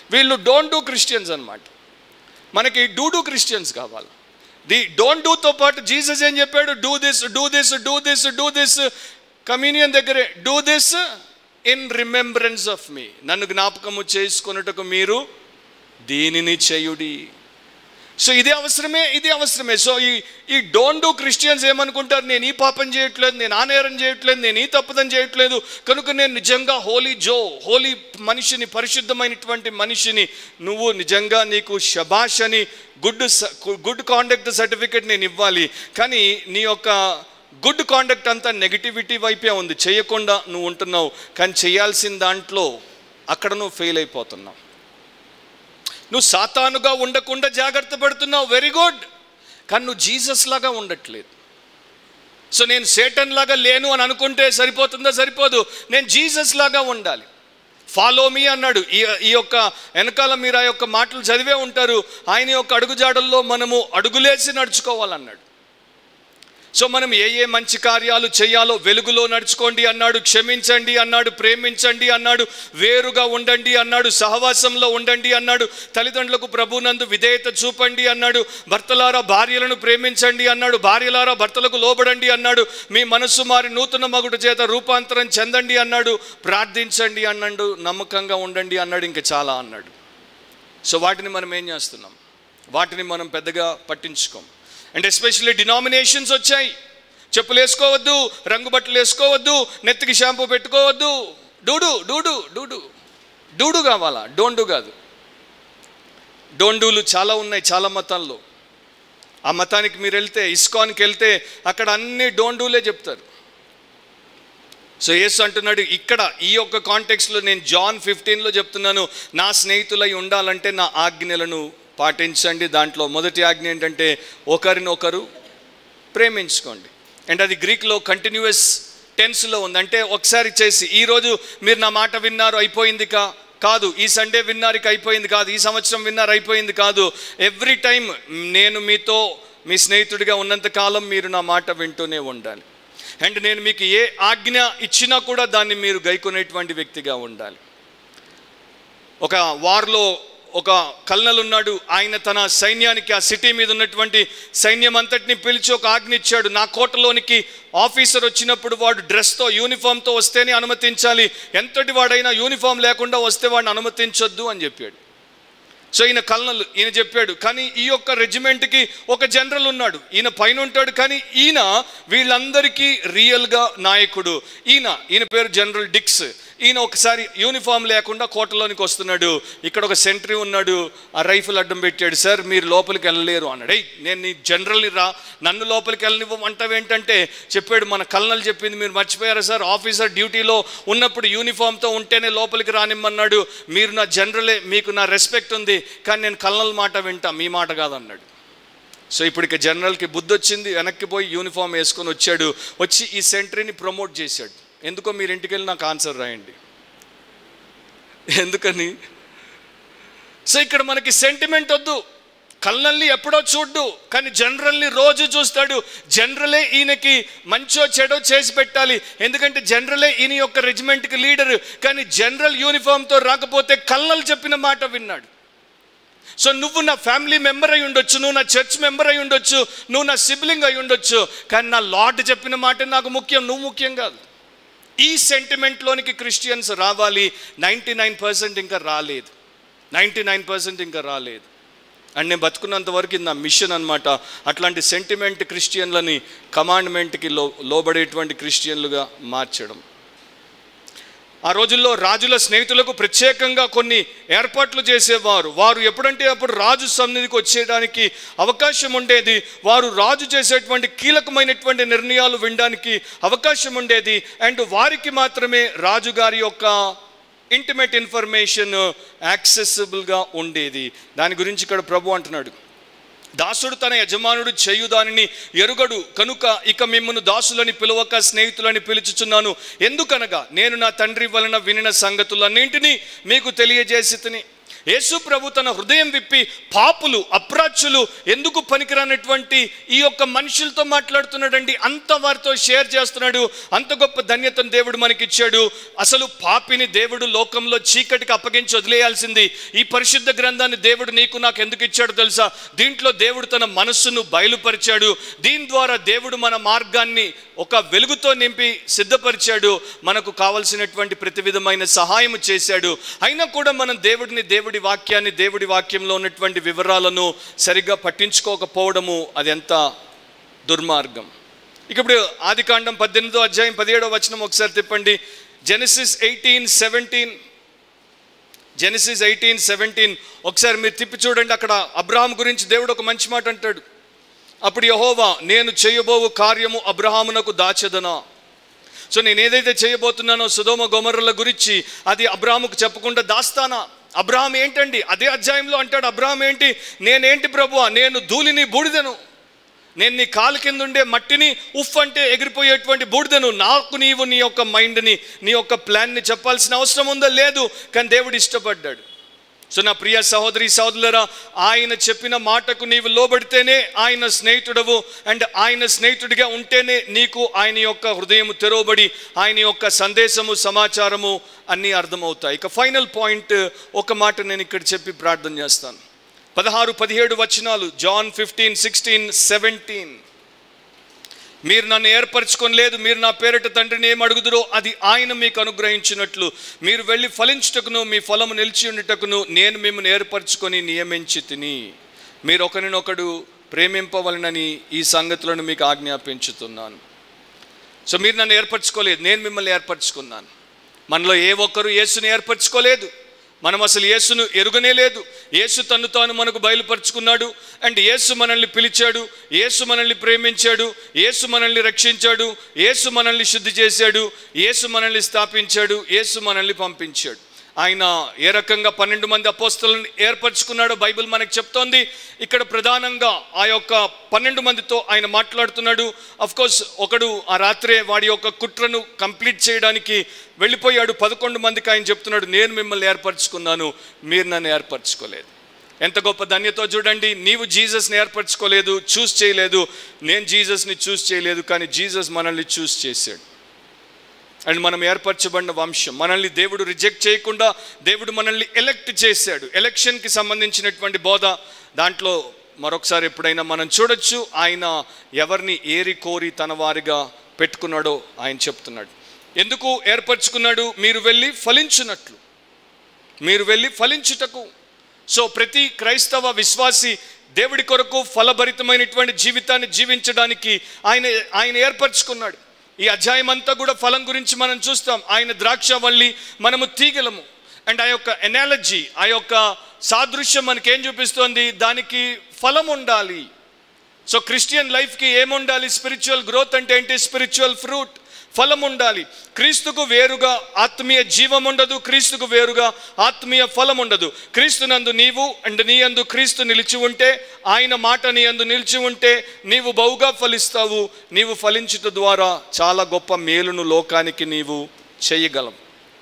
వీళ్ళు డోంట్ డూ క్రిస్టియన్స్ అనమాట మనకి డూ డూ క్రిస్టియన్స్ కావాలి ది డోంట్ డూతో పాటు జీసస్ ఏం చెప్పాడు do this do this do this do this communion దగ్గరే do this in remembrance of me నన్ను జ్ఞాపకము చేసుకొనుటకు మీరు దీనిని చేయుడి సో ఇది అవసరమే ఇది అవసరమే సో ఈ ఈ డోంట్ డూ క్రిస్టియన్స్ ఏమనుకుంటారు నేను ఈ పాపం చేయట్లేదు నేను ఆ నేరం చేయట్లేదు నేను ఈ తప్పుదం చేయట్లేదు కనుక నేను నిజంగా హోలీ జో హోలీ మనిషిని పరిశుద్ధమైనటువంటి మనిషిని నువ్వు నిజంగా నీకు శబాష్ అని గుడ్ గుడ్ కాండక్ట్ సర్టిఫికెట్ నేను ఇవ్వాలి కానీ నీ యొక్క గుడ్ కాండక్ట్ అంతా నెగిటివిటీ వైపే ఉంది చేయకుండా నువ్వు ఉంటున్నావు కానీ చేయాల్సిన దాంట్లో అక్కడ నువ్వు ఫెయిల్ అయిపోతున్నావు నువ్వు సాతానుగా ఉండకుండా జాగ్రత్త పడుతున్నావు వెరీ గుడ్ కానీ నువ్వు జీసస్ లాగా ఉండట్లేదు సో నేను సేటన్ లాగా లేను అని అనుకుంటే సరిపోతుందా సరిపోదు నేను జీసస్ లాగా ఉండాలి ఫాలో మీ అన్నాడు ఈ ఈ యొక్క వెనకాల మీరు ఆ యొక్క మాటలు చదివే ఉంటారు ఆయన యొక్క అడుగుజాడల్లో మనము అడుగులేసి నడుచుకోవాలన్నాడు సో మనం ఏ ఏ మంచి కార్యాలు చేయాలో వెలుగులో నడుచుకోండి అన్నాడు క్షమించండి అన్నాడు ప్రేమించండి అన్నాడు వేరుగా ఉండండి అన్నాడు సహవాసంలో ఉండండి అన్నాడు తల్లిదండ్రులకు ప్రభునందు విధేయత చూపండి అన్నాడు భర్తలారా భార్యలను ప్రేమించండి అన్నాడు భార్యలారా భర్తలకు లోబడండి అన్నాడు మీ మనస్సు మారి నూతన మగుడు చేత రూపాంతరం చెందండి అన్నాడు ప్రార్థించండి అన్నాడు నమ్మకంగా ఉండండి అన్నాడు ఇంకా చాలా అన్నాడు సో వాటిని మనం ఏం చేస్తున్నాం వాటిని మనం పెద్దగా పట్టించుకోం అండ్ ఎస్పెషల్లీ డినామినేషన్స్ వచ్చాయి చెప్పులు వేసుకోవద్దు రంగు బట్టలు వేసుకోవద్దు నెత్తికి షాంపూ పెట్టుకోవద్దు డూడు డూడు డూడు డూడు కావాలా డోండు కాదు డోండులు చాలా ఉన్నాయి చాలా మతాల్లో ఆ మతానికి మీరు వెళ్తే ఇస్కాన్కి వెళ్తే అక్కడ అన్ని డోండులే చెప్తారు సో యేసు అంటున్నాడు ఇక్కడ ఈ యొక్క కాంటెక్స్లో నేను జాన్ ఫిఫ్టీన్లో చెప్తున్నాను నా స్నేహితులై ఉండాలంటే నా ఆజ్ఞలను పాటించండి దాంట్లో మొదటి ఆజ్ఞ ఏంటంటే ఒకరినొకరు ప్రేమించుకోండి అండ్ అది గ్రీక్లో కంటిన్యూస్ టెన్స్లో ఉంది అంటే ఒకసారి చేసి ఈరోజు మీరు నా మాట విన్నారు అయిపోయింది కా కాదు ఈ సండే విన్నారు ఇక అయిపోయింది కాదు ఈ సంవత్సరం విన్నారు అయిపోయింది కాదు ఎవ్రీ టైం నేను మీతో మీ స్నేహితుడిగా ఉన్నంత కాలం మీరు నా మాట వింటూనే ఉండాలి అండ్ నేను మీకు ఏ ఆజ్ఞ ఇచ్చినా కూడా దాన్ని మీరు గైకొనేటువంటి వ్యక్తిగా ఉండాలి ఒక వార్లో ఒక కల్నల్ ఉన్నాడు ఆయన తన సైన్యానికి ఆ సిటీ మీద ఉన్నటువంటి సైన్యం అంతటిని పిలిచి ఒక ఆజ్ఞ ఇచ్చాడు నా కోటలోనికి ఆఫీసర్ వచ్చినప్పుడు వాడు డ్రెస్తో యూనిఫామ్తో వస్తేనే అనుమతించాలి ఎంతటి వాడైనా యూనిఫామ్ లేకుండా వస్తే వాడిని అనుమతించొద్దు అని చెప్పాడు సో ఈయన కల్నల్ ఈయన చెప్పాడు కానీ ఈ యొక్క రెజిమెంట్కి ఒక జనరల్ ఉన్నాడు ఈయన పైన ఉంటాడు కానీ ఈయన వీళ్ళందరికీ రియల్గా నాయకుడు ఈయన ఈయన పేరు జనరల్ డిక్స్ ఈయన ఒకసారి యూనిఫామ్ లేకుండా కోటలోనికి వస్తున్నాడు ఇక్కడ ఒక సెంట్రీ ఉన్నాడు ఆ రైఫిల్ అడ్డం పెట్టాడు సార్ మీరు లోపలికి వెళ్ళలేరు అన్నాడు "ఏయ్, నేను నీ జనరల్ని రా నన్ను లోపలికి వెళ్ళనివ్వమంటావేంటంటే చెప్పాడు మన కల్నల్ చెప్పింది మీరు మర్చిపోయారా సార్ ఆఫీసర్ డ్యూటీలో ఉన్నప్పుడు యూనిఫామ్తో ఉంటేనే లోపలికి రానిమ్మన్నాడు మీరు నా జనరలే మీకు నా రెస్పెక్ట్ ఉంది కానీ నేను కల్నల్ మాట వింటా మీ మాట కాదన్నాడు సో ఇప్పుడు ఇక జనరల్కి బుద్ధి వచ్చింది వెనక్కి పోయి యూనిఫామ్ వేసుకొని వచ్చాడు వచ్చి ఈ సెంట్రీని ప్రమోట్ చేశాడు ఎందుకో మీరు ఇంటికి వెళ్ళి నాకు ఆన్సర్ రాయండి ఎందుకని సో ఇక్కడ మనకి సెంటిమెంట్ వద్దు కళ్ళల్ని ఎప్పుడో చూడ్డు కానీ జనరల్ని రోజు చూస్తాడు జనరలే ఈయనకి మంచో చెడో చేసి పెట్టాలి ఎందుకంటే జనరలే ఈయన యొక్క రెజిమెంట్కి లీడర్ కానీ జనరల్ యూనిఫామ్తో రాకపోతే కళ్ళలు చెప్పిన మాట విన్నాడు సో నువ్వు నా ఫ్యామిలీ మెంబర్ అయి ఉండొచ్చు నువ్వు నా చర్చ్ మెంబర్ అయి ఉండొచ్చు నువ్వు నా సిబ్లింగ్ అయి ఉండొచ్చు కానీ నా లార్డ్ చెప్పిన మాట నాకు ముఖ్యం నువ్వు ముఖ్యం కాదు ఈ సెంటిమెంట్లోనికి క్రిస్టియన్స్ రావాలి నైంటీ నైన్ పర్సెంట్ ఇంకా రాలేదు నైంటీ నైన్ పర్సెంట్ ఇంకా రాలేదు అండ్ నేను బతుకున్నంత వరకు ఇది నా మిషన్ అనమాట అట్లాంటి సెంటిమెంట్ క్రిస్టియన్లని కమాండ్మెంట్కి లో లోబడేటువంటి క్రిస్టియన్లుగా మార్చడం ఆ రోజుల్లో రాజుల స్నేహితులకు ప్రత్యేకంగా కొన్ని ఏర్పాట్లు చేసేవారు వారు ఎప్పుడంటే అప్పుడు రాజు సన్నిధికి వచ్చేయడానికి అవకాశం ఉండేది వారు రాజు చేసేటువంటి కీలకమైనటువంటి నిర్ణయాలు వినడానికి అవకాశం ఉండేది అండ్ వారికి మాత్రమే రాజుగారి యొక్క ఇంటిమేట్ ఇన్ఫర్మేషన్ యాక్సెసిబుల్గా ఉండేది దాని గురించి ఇక్కడ ప్రభు అంటున్నాడు దాసుడు తన యజమానుడు చేయు దానిని ఎరుగడు కనుక ఇక మిమ్మల్ని దాసులని పిలవక స్నేహితులని పిలుచుచున్నాను ఎందుకనగా నేను నా తండ్రి వలన వినిన సంగతులన్నింటినీ మీకు తెలియజేసి తిని యేసు ప్రభు తన హృదయం విప్పి పాపులు అప్రాచులు ఎందుకు పనికిరానటువంటి ఈ యొక్క మనుషులతో మాట్లాడుతున్నాడండి అంత వారితో షేర్ చేస్తున్నాడు అంత గొప్ప ధన్యతను దేవుడు మనకిచ్చాడు అసలు పాపిని దేవుడు లోకంలో చీకటికి అప్పగించి వదిలేయాల్సింది ఈ పరిశుద్ధ గ్రంథాన్ని దేవుడు నీకు నాకు ఎందుకు ఇచ్చాడు తెలుసా దీంట్లో దేవుడు తన మనస్సును బయలుపరిచాడు దీని ద్వారా దేవుడు మన మార్గాన్ని ఒక వెలుగుతో నింపి సిద్ధపరిచాడు మనకు కావలసినటువంటి ప్రతి విధమైన సహాయం చేశాడు అయినా కూడా మనం దేవుడిని దేవుడి వాక్యాన్ని దేవుడి వాక్యంలో ఉన్నటువంటి వివరాలను సరిగ్గా పట్టించుకోకపోవడము అది ఎంత దుర్మార్గం ఇక ఇప్పుడు ఆదికాండం పద్దెనిమిదో అధ్యాయం పదిహేడో వచనం ఒకసారి తిప్పండి Genesis eighteen seventeen Genesis eighteen seventeen ఒకసారి మీరు తిప్పి చూడండి అక్కడ అబ్రహాం గురించి దేవుడు ఒక మంచి మాట అంటాడు అప్పుడు యహోవా నేను చేయబోవు కార్యము అబ్రహామునకు దాచెదనా సో నేను ఏదైతే చేయబోతున్నానో సుధోమ గోమర్రల గురించి అది అబ్రాహాముకు చెప్పకుండా దాస్తానా అబ్రహాం ఏంటండి అదే అధ్యాయంలో అంటాడు అబ్రహాం ఏంటి నేనేంటి ప్రభువా నేను ధూళిని బూడిదను నేను నీ కాలు కింద ఉండే మట్టిని ఉఫ్ అంటే ఎగిరిపోయేటువంటి బూడిదను నాకు నీవు నీ యొక్క మైండ్ని నీ యొక్క ప్లాన్ని చెప్పాల్సిన అవసరం ఉందో లేదు కానీ దేవుడు ఇష్టపడ్డాడు సో నా ప్రియ సహోదరి సహోదరులరా ఆయన చెప్పిన మాటకు నీవు లోబడితేనే ఆయన స్నేహితుడవు అండ్ ఆయన స్నేహితుడిగా ఉంటేనే నీకు ఆయన యొక్క హృదయం తెరవబడి ఆయన యొక్క సందేశము సమాచారము అన్నీ అర్థమవుతాయి ఇక ఫైనల్ పాయింట్ ఒక మాట నేను ఇక్కడ చెప్పి ప్రార్థన చేస్తాను పదహారు పదిహేడు వచనాలు జాన్ ఫిఫ్టీన్ సిక్స్టీన్ సెవెంటీన్ మీరు నన్ను ఏర్పరచుకొని లేదు మీరు నా పేరిట తండ్రిని ఏం అడుగుదురో అది ఆయన మీకు అనుగ్రహించినట్లు మీరు వెళ్ళి ఫలించుటకును మీ ఫలము నిలిచి ఉండుటకును నేను మిమ్మల్ని ఏర్పరచుకొని నియమించి తిని మీరు ఒకరినొకడు ప్రేమింపవలనని ఈ సంగతులను మీకు ఆజ్ఞాపించుతున్నాను సో మీరు నన్ను ఏర్పరచుకోలేదు నేను మిమ్మల్ని ఏర్పరచుకున్నాను మనలో ఏ ఒక్కరు యేసుని ఏర్పరచుకోలేదు మనం అసలు యేసును ఎరుగనే లేదు యేసు తను తాను మనకు బయలుపరుచుకున్నాడు అండ్ యేసు మనల్ని పిలిచాడు యేసు మనల్ని ప్రేమించాడు యేసు మనల్ని రక్షించాడు యేసు మనల్ని శుద్ధి చేశాడు యేసు మనల్ని స్థాపించాడు యేసు మనల్ని పంపించాడు ఆయన ఏ రకంగా పన్నెండు మంది అపోస్తలను ఏర్పరచుకున్నాడో బైబిల్ మనకు చెప్తోంది ఇక్కడ ప్రధానంగా ఆ యొక్క పన్నెండు మందితో ఆయన మాట్లాడుతున్నాడు కోర్స్ ఒకడు ఆ రాత్రే వాడి యొక్క కుట్రను కంప్లీట్ చేయడానికి వెళ్ళిపోయాడు పదకొండు మందికి ఆయన చెప్తున్నాడు నేను మిమ్మల్ని ఏర్పరచుకున్నాను మీరు నన్ను ఏర్పరచుకోలేదు ఎంత గొప్ప ధన్యతో చూడండి నీవు జీసస్ని ఏర్పరచుకోలేదు చూస్ చేయలేదు నేను జీసస్ని చూస్ చేయలేదు కానీ జీసస్ మనల్ని చూస్ చేశాడు అండ్ మనం ఏర్పరచబడిన వంశం మనల్ని దేవుడు రిజెక్ట్ చేయకుండా దేవుడు మనల్ని ఎలెక్ట్ చేశాడు ఎలక్షన్కి సంబంధించినటువంటి బోధ దాంట్లో మరొకసారి ఎప్పుడైనా మనం చూడొచ్చు ఆయన ఎవరిని ఏరి కోరి తన వారిగా పెట్టుకున్నాడో ఆయన చెప్తున్నాడు ఎందుకు ఏర్పరచుకున్నాడు మీరు వెళ్ళి ఫలించున్నట్లు మీరు వెళ్ళి ఫలించుటకు సో ప్రతి క్రైస్తవ విశ్వాసి దేవుడి కొరకు ఫలభరితమైనటువంటి జీవితాన్ని జీవించడానికి ఆయన ఆయన ఏర్పరచుకున్నాడు ఈ అధ్యాయం అంతా కూడా ఫలం గురించి మనం చూస్తాం ఆయన ద్రాక్షవల్లి మనము తీగలము అండ్ ఆ యొక్క ఎనాలజీ ఆ యొక్క సాదృశ్యం మనకేం చూపిస్తోంది దానికి ఫలం ఉండాలి సో క్రిస్టియన్ లైఫ్కి ఏముండాలి స్పిరిచువల్ గ్రోత్ అంటే ఏంటి స్పిరిచువల్ ఫ్రూట్ ఫలం ఉండాలి క్రీస్తుకు వేరుగా ఆత్మీయ జీవం ఉండదు క్రీస్తుకు వేరుగా ఆత్మీయ ఫలం ఉండదు క్రీస్తునందు నీవు అండ్ నీ అందు క్రీస్తు నిలిచి ఉంటే ఆయన మాట నీ అందు నిలిచి ఉంటే నీవు బహుగా ఫలిస్తావు నీవు ఫలించుట ద్వారా చాలా గొప్ప మేలును లోకానికి నీవు చేయగలవు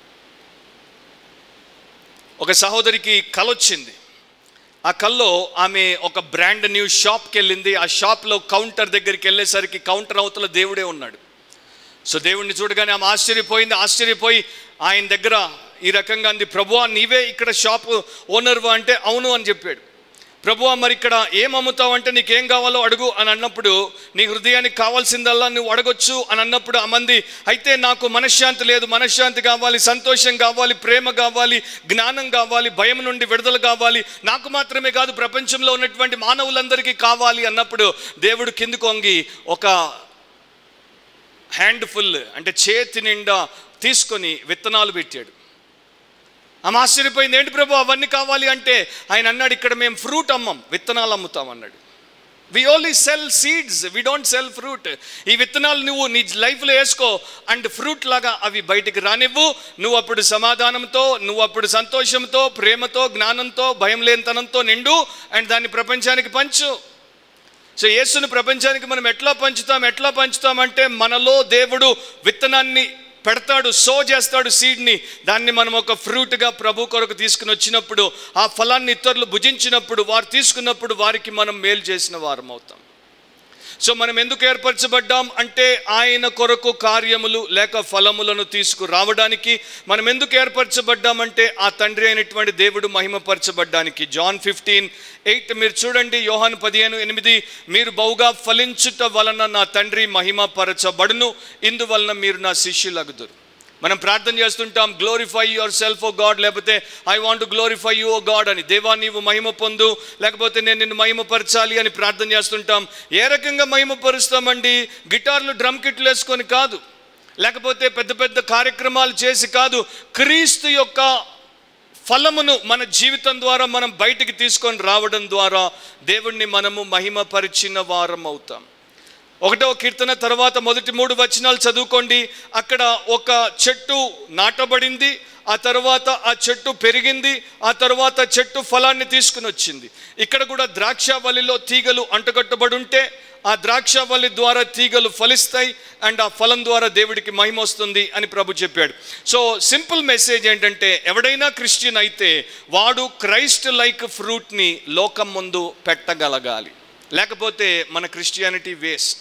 ఒక సహోదరికి కలొచ్చింది ఆ కల్లో ఆమె ఒక బ్రాండ్ న్యూ షాప్కి వెళ్ళింది ఆ షాప్లో కౌంటర్ దగ్గరికి వెళ్ళేసరికి కౌంటర్ అవతల దేవుడే ఉన్నాడు సో దేవుణ్ణి చూడగానే ఆమె ఆశ్చర్యపోయింది ఆశ్చర్యపోయి ఆయన దగ్గర ఈ రకంగా అంది ప్రభువా నీవే ఇక్కడ షాప్ ఓనర్వా అంటే అవును అని చెప్పాడు ప్రభువా మరి ఇక్కడ ఏం అమ్ముతావు అంటే నీకేం కావాలో అడుగు అని అన్నప్పుడు నీ హృదయానికి కావాల్సిందల్లా నువ్వు అడగొచ్చు అని అన్నప్పుడు ఆ మంది అయితే నాకు మనశ్శాంతి లేదు మనశ్శాంతి కావాలి సంతోషం కావాలి ప్రేమ కావాలి జ్ఞానం కావాలి భయం నుండి విడుదల కావాలి నాకు మాత్రమే కాదు ప్రపంచంలో ఉన్నటువంటి మానవులందరికీ కావాలి అన్నప్పుడు దేవుడు కిందికి వంగి ఒక హ్యాండ్ ఫుల్ అంటే చేతి నిండా తీసుకొని విత్తనాలు పెట్టాడు ఆమె ఆశ్చర్యపోయింది ఏంటి ప్రభు అవన్నీ కావాలి అంటే ఆయన అన్నాడు ఇక్కడ మేము ఫ్రూట్ అమ్మం విత్తనాలు అమ్ముతాం అన్నాడు we only sell seeds we don't sell fruit ఈ విత్తనాలు నువ్వు నీ లైఫ్లో వేసుకో అండ్ ఫ్రూట్ లాగా అవి బయటికి రానివ్వు నువ్వు అప్పుడు సమాధానంతో నువ్వు అప్పుడు సంతోషంతో ప్రేమతో జ్ఞానంతో భయం లేనితనంతో నిండు అండ్ దాన్ని ప్రపంచానికి పంచు సో యేసుని ప్రపంచానికి మనం ఎట్లా పంచుతాం ఎట్లా పంచుతామంటే మనలో దేవుడు విత్తనాన్ని పెడతాడు సో చేస్తాడు సీడ్ని దాన్ని మనం ఒక ఫ్రూట్గా ప్రభు కొరకు తీసుకుని వచ్చినప్పుడు ఆ ఫలాన్ని ఇతరులు భుజించినప్పుడు వారు తీసుకున్నప్పుడు వారికి మనం మేలు చేసిన వారం అవుతాం సో మనం ఎందుకు ఏర్పరచబడ్డాం అంటే ఆయన కొరకు కార్యములు లేక ఫలములను తీసుకురావడానికి మనం ఎందుకు ఏర్పరచబడ్డామంటే ఆ తండ్రి అయినటువంటి దేవుడు మహిమపరచబడ్డానికి జాన్ ఫిఫ్టీన్ ఎయిట్ మీరు చూడండి యోహాను పదిహేను ఎనిమిది మీరు బహుగా ఫలించుట వలన నా తండ్రి మహిమపరచబడును ఇందువలన మీరు నా శిష్యులగుదురు మనం ప్రార్థన చేస్తుంటాం glorify yourself O God లేకపోతే I want to glorify you O God అని దేవా నీవు మహిమ పొందు లేకపోతే నేను నిన్ను మహిమపరచాలి అని ప్రార్థన చేస్తుంటాం ఏ రకంగా మహిమపరుస్తామండి గిటార్లు డ్రమ్ కిట్లు వేసుకొని కాదు లేకపోతే పెద్ద పెద్ద కార్యక్రమాలు చేసి కాదు క్రీస్తు యొక్క ఫలమును మన జీవితం ద్వారా మనం బయటికి తీసుకొని రావడం ద్వారా దేవుణ్ణి మనము మహిమపరిచిన వారం అవుతాం ఒకటో కీర్తన తర్వాత మొదటి మూడు వచనాలు చదువుకోండి అక్కడ ఒక చెట్టు నాటబడింది ఆ తర్వాత ఆ చెట్టు పెరిగింది ఆ తర్వాత చెట్టు ఫలాన్ని తీసుకుని వచ్చింది ఇక్కడ కూడా ద్రాక్షావల్లిలో తీగలు అంటుకట్టబడి ఉంటే ఆ ద్రాక్షావల్లి ద్వారా తీగలు ఫలిస్తాయి అండ్ ఆ ఫలం ద్వారా దేవుడికి మహిమ వస్తుంది అని ప్రభు చెప్పాడు సో సింపుల్ మెసేజ్ ఏంటంటే ఎవడైనా క్రిస్టియన్ అయితే వాడు క్రైస్ట్ లైక్ ఫ్రూట్ని లోకం ముందు పెట్టగలగాలి లేకపోతే మన క్రిస్టియానిటీ వేస్ట్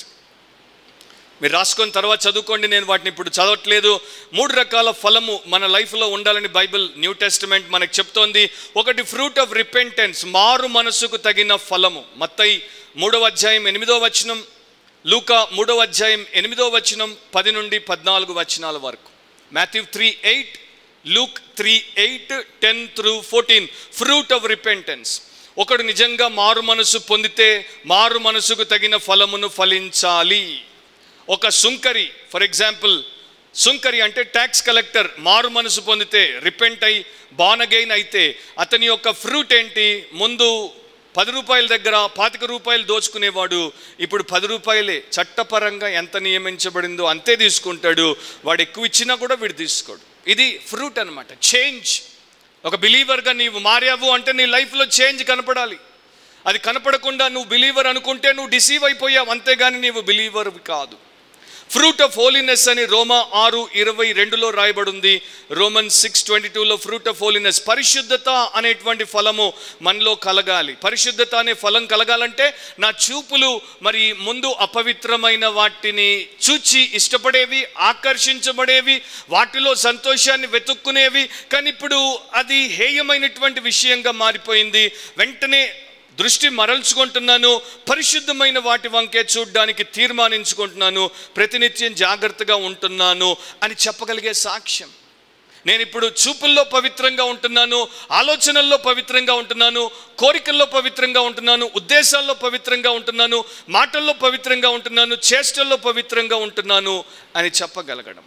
మీరు రాసుకొని తర్వాత చదువుకోండి నేను వాటిని ఇప్పుడు చదవట్లేదు మూడు రకాల ఫలము మన లైఫ్లో ఉండాలని బైబిల్ న్యూ టెస్టిమెంట్ మనకు చెప్తోంది ఒకటి ఫ్రూట్ ఆఫ్ రిపెంటెన్స్ మారు మనసుకు తగిన ఫలము మత్తయి మూడవ అధ్యాయం ఎనిమిదో వచనం లూకా మూడవ అధ్యాయం ఎనిమిదో వచనం పది నుండి పద్నాలుగు వచనాల వరకు Matthew three eight Luke three eight ten through fourteen fruit of repentance ఒకడు నిజంగా మారు మనసు పొందితే మారు మనసుకు తగిన ఫలమును ఫలించాలి ఒక సుంకరి ఫర్ ఎగ్జాంపుల్ సుంకరి అంటే ట్యాక్స్ కలెక్టర్ మారు మనసు పొందితే రిపెంట్ అయి బానగైన్ అయితే అతని యొక్క ఫ్రూట్ ఏంటి ముందు పది రూపాయల దగ్గర పాతిక రూపాయలు దోచుకునేవాడు ఇప్పుడు పది రూపాయలే చట్టపరంగా ఎంత నియమించబడిందో అంతే తీసుకుంటాడు వాడు ఎక్కువ ఇచ్చినా కూడా వీడు తీసుకోడు ఇది ఫ్రూట్ అనమాట చేంజ్ ఒక బిలీవర్గా నీవు మారావు అంటే నీ లైఫ్లో చేంజ్ కనపడాలి అది కనపడకుండా నువ్వు బిలీవర్ అనుకుంటే నువ్వు డిసీవ్ అయిపోయావు అంతేగాని నీవు బిలీవర్ కాదు ఫ్రూట్ ఆఫ్ హోలీనెస్ అని రోమా ఆరు ఇరవై రెండులో రాయబడింది రోమన్ సిక్స్ ట్వంటీ టూలో ఫ్రూట్ ఆఫ్ హోలీనెస్ పరిశుద్ధత అనేటువంటి ఫలము మనలో కలగాలి పరిశుద్ధత అనే ఫలం కలగాలంటే నా చూపులు మరి ముందు అపవిత్రమైన వాటిని చూచి ఇష్టపడేవి ఆకర్షించబడేవి వాటిలో సంతోషాన్ని వెతుక్కునేవి కానీ ఇప్పుడు అది హేయమైనటువంటి విషయంగా మారిపోయింది వెంటనే దృష్టి మరల్చుకుంటున్నాను పరిశుద్ధమైన వాటి వంకే చూడడానికి తీర్మానించుకుంటున్నాను ప్రతినిత్యం జాగ్రత్తగా ఉంటున్నాను అని చెప్పగలిగే సాక్ష్యం నేను ఇప్పుడు చూపుల్లో పవిత్రంగా ఉంటున్నాను ఆలోచనల్లో పవిత్రంగా ఉంటున్నాను కోరికల్లో పవిత్రంగా ఉంటున్నాను ఉద్దేశాల్లో పవిత్రంగా ఉంటున్నాను మాటల్లో పవిత్రంగా ఉంటున్నాను చేష్టల్లో పవిత్రంగా ఉంటున్నాను అని చెప్పగలగడం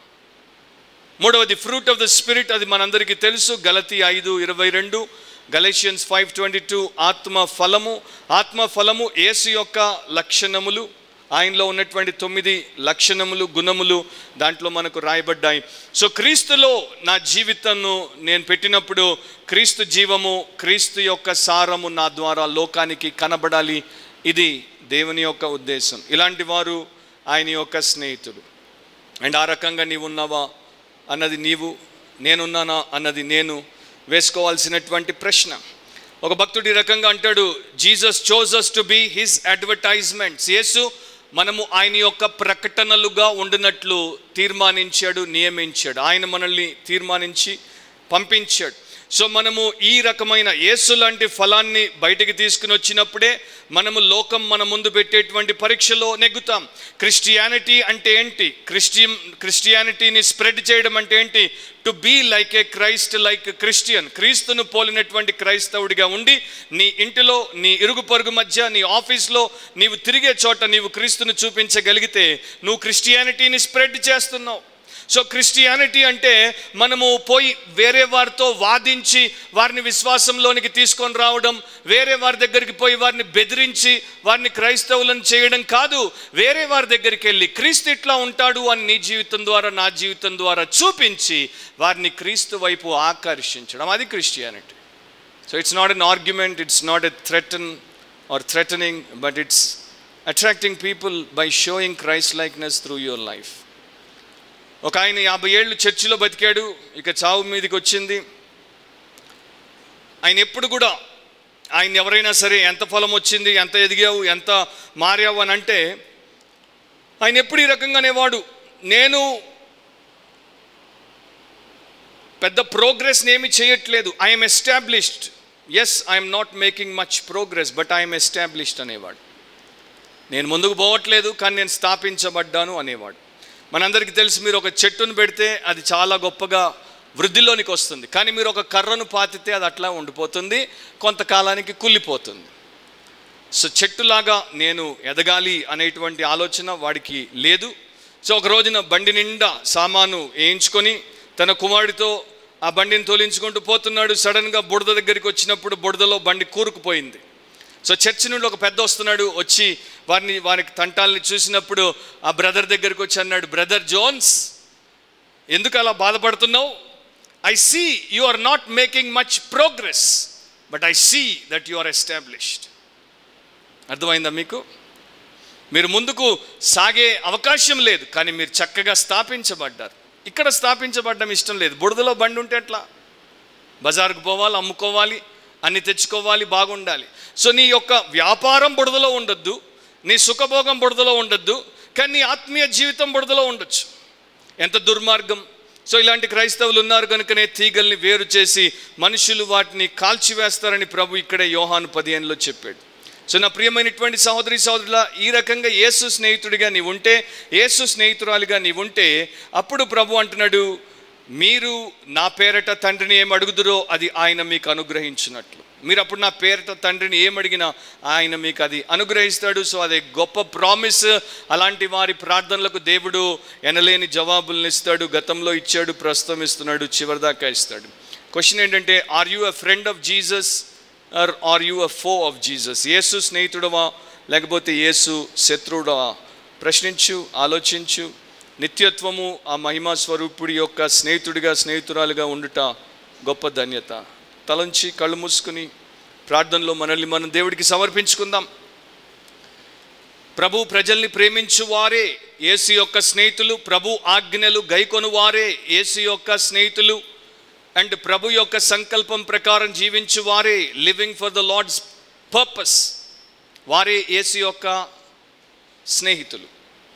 మూడవది ఫ్రూట్ ఆఫ్ ద స్పిరిట్ అది మనందరికీ తెలుసు గలతి ఐదు ఇరవై రెండు గలేషియన్స్ ఫైవ్ ట్వంటీ టూ ఆత్మ ఫలము ఆత్మ ఫలము యేసు యొక్క లక్షణములు ఆయనలో ఉన్నటువంటి తొమ్మిది లక్షణములు గుణములు దాంట్లో మనకు రాయబడ్డాయి సో క్రీస్తులో నా జీవితాన్ని నేను పెట్టినప్పుడు క్రీస్తు జీవము క్రీస్తు యొక్క సారము నా ద్వారా లోకానికి కనబడాలి ఇది దేవుని యొక్క ఉద్దేశం ఇలాంటి వారు ఆయన యొక్క స్నేహితుడు అండ్ ఆ రకంగా నీవు ఉన్నావా అన్నది నీవు నేనున్నానా అన్నది నేను వేసుకోవాల్సినటువంటి ప్రశ్న ఒక భక్తుడు ఈ రకంగా అంటాడు Jesus chooses to be his advertisements యేసు మనము ఆయన యొక్క ప్రకటనలుగా ఉండినట్లు తీర్మానించాడు నియమించాడు ఆయన మనల్ని తీర్మానించి పంపించాడు సో మనము ఈ రకమైన యేసు లాంటి ఫలాన్ని బయటికి తీసుకుని వచ్చినప్పుడే మనము లోకం మన ముందు పెట్టేటువంటి పరీక్షలో నెగ్గుతాం క్రిస్టియానిటీ అంటే ఏంటి క్రిస్టియన్ క్రిస్టియానిటీని స్ప్రెడ్ చేయడం అంటే ఏంటి to be like a Christ like Christian క్రీస్తును పోలినటువంటి క్రైస్తవుడిగా ఉండి నీ ఇంటిలో నీ ఇరుగు పొరుగు మధ్య నీ ఆఫీస్లో నీవు తిరిగే చోట నీవు క్రీస్తును చూపించగలిగితే నువ్వు క్రిస్టియానిటీని స్ప్రెడ్ చేస్తున్నావు సో క్రిస్టియానిటీ అంటే మనము పోయి వేరే వారితో వాదించి వారిని విశ్వాసంలోనికి తీసుకొని రావడం వేరే వారి దగ్గరికి పోయి వారిని బెదిరించి వారిని క్రైస్తవులను చేయడం కాదు వేరే వారి దగ్గరికి వెళ్ళి క్రీస్తు ఇట్లా ఉంటాడు అని నీ జీవితం ద్వారా నా జీవితం ద్వారా చూపించి వారిని క్రీస్తు వైపు ఆకర్షించడం అది Christianity so it's not an argument it's not a threaten or threatening but it's attracting people by showing Christ likeness through your life ఒక ఆయన యాభై ఏళ్ళు చర్చిలో బతికాడు ఇక చావు మీదకి వచ్చింది ఆయన ఎప్పుడు కూడా ఆయన ఎవరైనా సరే ఎంత ఫలం వచ్చింది ఎంత ఎదిగావు ఎంత మారావు అని అంటే ఆయన ఎప్పుడు ఈ రకంగా అనేవాడు నేను పెద్ద ప్రోగ్రెస్ని ఏమి చేయట్లేదు I'm established yes I'm not making much progress but I'm established అనేవాడు నేను ముందుకు పోవట్లేదు కానీ నేను స్థాపించబడ్డాను అనేవాడు మనందరికీ తెలుసు మీరు ఒక చెట్టును పెడితే అది చాలా గొప్పగా వృద్ధిలోనికి వస్తుంది కానీ మీరు ఒక కర్రను పాతితే అది అట్లా ఉండిపోతుంది కొంతకాలానికి కుళ్ళిపోతుంది సో చెట్టులాగా నేను ఎదగాలి అనేటువంటి ఆలోచన వాడికి లేదు సో ఒక రోజున బండి నిండా సామాను వేయించుకొని తన కుమారుడితో ఆ బండిని తోలించుకుంటూ పోతున్నాడు సడన్గా బుడద దగ్గరికి వచ్చినప్పుడు బుడదలో బండి కూరుకుపోయింది సో చర్చి నుండి ఒక పెద్ద వస్తున్నాడు వచ్చి వారిని వారికి తంటాలని చూసినప్పుడు ఆ బ్రదర్ దగ్గరికి వచ్చి అన్నాడు బ్రదర్ జోన్స్ ఎందుకు అలా బాధపడుతున్నావు I see you are not making much progress but I see that you are established అర్థమైందా మీకు మీరు ముందుకు సాగే అవకాశం లేదు కానీ మీరు చక్కగా స్థాపించబడ్డారు ఇక్కడ స్థాపించబడ్డం ఇష్టం లేదు బుడదలో బండి ఉంటే ఎట్లా బజార్కు పోవాలి అమ్ముకోవాలి అన్ని తెచ్చుకోవాలి బాగుండాలి సో నీ యొక్క వ్యాపారం బుడదలో ఉండొద్దు నీ సుఖభోగం బుడదలో ఉండొద్దు కానీ నీ ఆత్మీయ జీవితం బుడదలో ఉండొచ్చు ఎంత దుర్మార్గం సో ఇలాంటి క్రైస్తవులు ఉన్నారు కనుకనే తీగల్ని వేరు చేసి మనుషులు వాటిని కాల్చివేస్తారని ప్రభు ఇక్కడే యోహాను పదిహేనులో చెప్పాడు సో నా ప్రియమైనటువంటి సహోదరి సహోదరుల ఈ రకంగా యేసు స్నేహితుడిగా నీవు ఉంటే యేసు స్నేహితురాలిగా నీవు ఉంటే అప్పుడు ప్రభు అంటున్నాడు మీరు నా పేరట తండ్రిని ఏం అడుగుదురో అది ఆయన మీకు అనుగ్రహించినట్లు మీరు అప్పుడు నా పేరట తండ్రిని ఏం అడిగినా ఆయన మీకు అది అనుగ్రహిస్తాడు సో అది గొప్ప ప్రామిస్ అలాంటి వారి ప్రార్థనలకు దేవుడు ఎనలేని జవాబులను ఇస్తాడు గతంలో ఇచ్చాడు ప్రస్తుతం ఇస్తున్నాడు చివరిదాకా ఇస్తాడు క్వశ్చన్ ఏంటంటే are you a friend of Jesus or are you a foe of Jesus యేసు స్నేహితుడవా లేకపోతే యేసు శత్రుడవా ప్రశ్నించు ఆలోచించు నిత్యత్వము ఆ మహిమా స్వరూపుడి యొక్క స్నేహితుడిగా స్నేహితురాలుగా ఉండుట గొప్ప ధన్యత తలంచి కళ్ళు మూసుకుని ప్రార్థనలో మనల్ని మనం దేవుడికి సమర్పించుకుందాం ప్రభు ప్రజల్ని ప్రేమించు వారే ఏసు యొక్క స్నేహితులు ప్రభు ఆజ్ఞలు గైకొను వారే ఏసు యొక్క స్నేహితులు అండ్ ప్రభు యొక్క సంకల్పం ప్రకారం జీవించు వారే living for the Lord's purpose వారే ఏసు యొక్క స్నేహితులు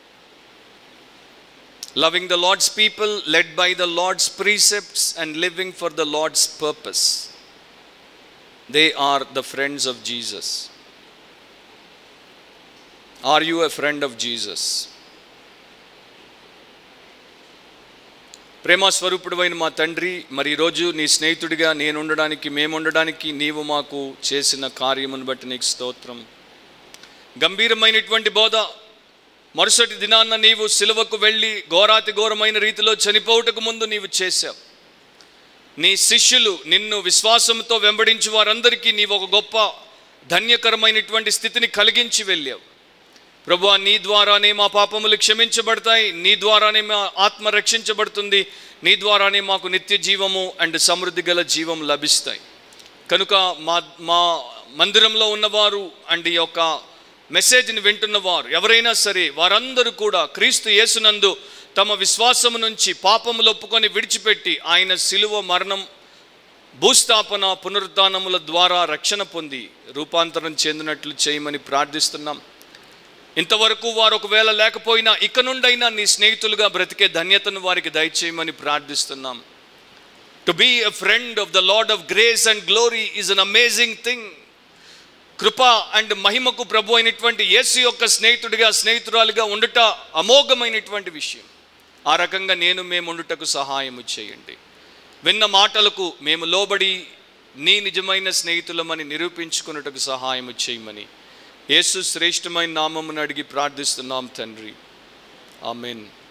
loving the Lord's people, led by the Lord's precepts, and living for the Lord's purpose. They are the friends of Jesus. Are you a friend of Jesus? ప్రేమ స్వరూపుడైన మా తండ్రి మరి ఈరోజు నీ స్నేహితుడిగా నేను ఉండడానికి మేము ఉండడానికి నీవు మాకు చేసిన కార్యమును బట్టి నీకు స్తోత్రం గంభీరమైనటువంటి బోధ మరుసటి దినాన్న నీవు సిలువకు వెళ్ళి ఘోరాతి ఘోరమైన రీతిలో చనిపోవుటకు ముందు నీవు చేశావు నీ శిష్యులు నిన్ను విశ్వాసంతో వెంబడించి వారందరికీ నీవు ఒక గొప్ప ధన్యకరమైనటువంటి స్థితిని కలిగించి వెళ్ళావు ప్రభు నీ ద్వారానే మా పాపములు క్షమించబడతాయి నీ ద్వారానే మా ఆత్మ రక్షించబడుతుంది నీ ద్వారానే మాకు నిత్య జీవము అండ్ సమృద్ధి గల జీవం లభిస్తాయి కనుక మా మా మందిరంలో ఉన్నవారు అండ్ ఈ యొక్క మెసేజ్ని వింటున్నవారు ఎవరైనా సరే వారందరూ కూడా క్రీస్తు యేసునందు తమ విశ్వాసము నుంచి పాపములు ఒప్పుకొని విడిచిపెట్టి ఆయన శిలువ మరణం భూస్థాపన పునరుద్ధానముల ద్వారా రక్షణ పొంది రూపాంతరం చెందినట్లు చేయమని ప్రార్థిస్తున్నాం ఇంతవరకు వారు ఒకవేళ లేకపోయినా ఇక నుండైనా నీ స్నేహితులుగా బ్రతికే ధన్యతను వారికి దయచేయమని ప్రార్థిస్తున్నాం to be a friend of the lord of grace and glory is an amazing thing కృప అండ్ మహిమకు ప్రభు అయినటువంటి యేసు యొక్క స్నేహితుడిగా స్నేహితురాలుగా ఉండుట అమోఘమైనటువంటి విషయం ఆ రకంగా నేను మేము ఉండుటకు సహాయము చేయండి విన్న మాటలకు మేము లోబడి నీ నిజమైన స్నేహితులమని నిరూపించుకున్నటకు సహాయము చేయమని యేసు శ్రేష్టమైన నామమును అడిగి ప్రార్థిస్తున్నాం తండ్రి ఆమెన్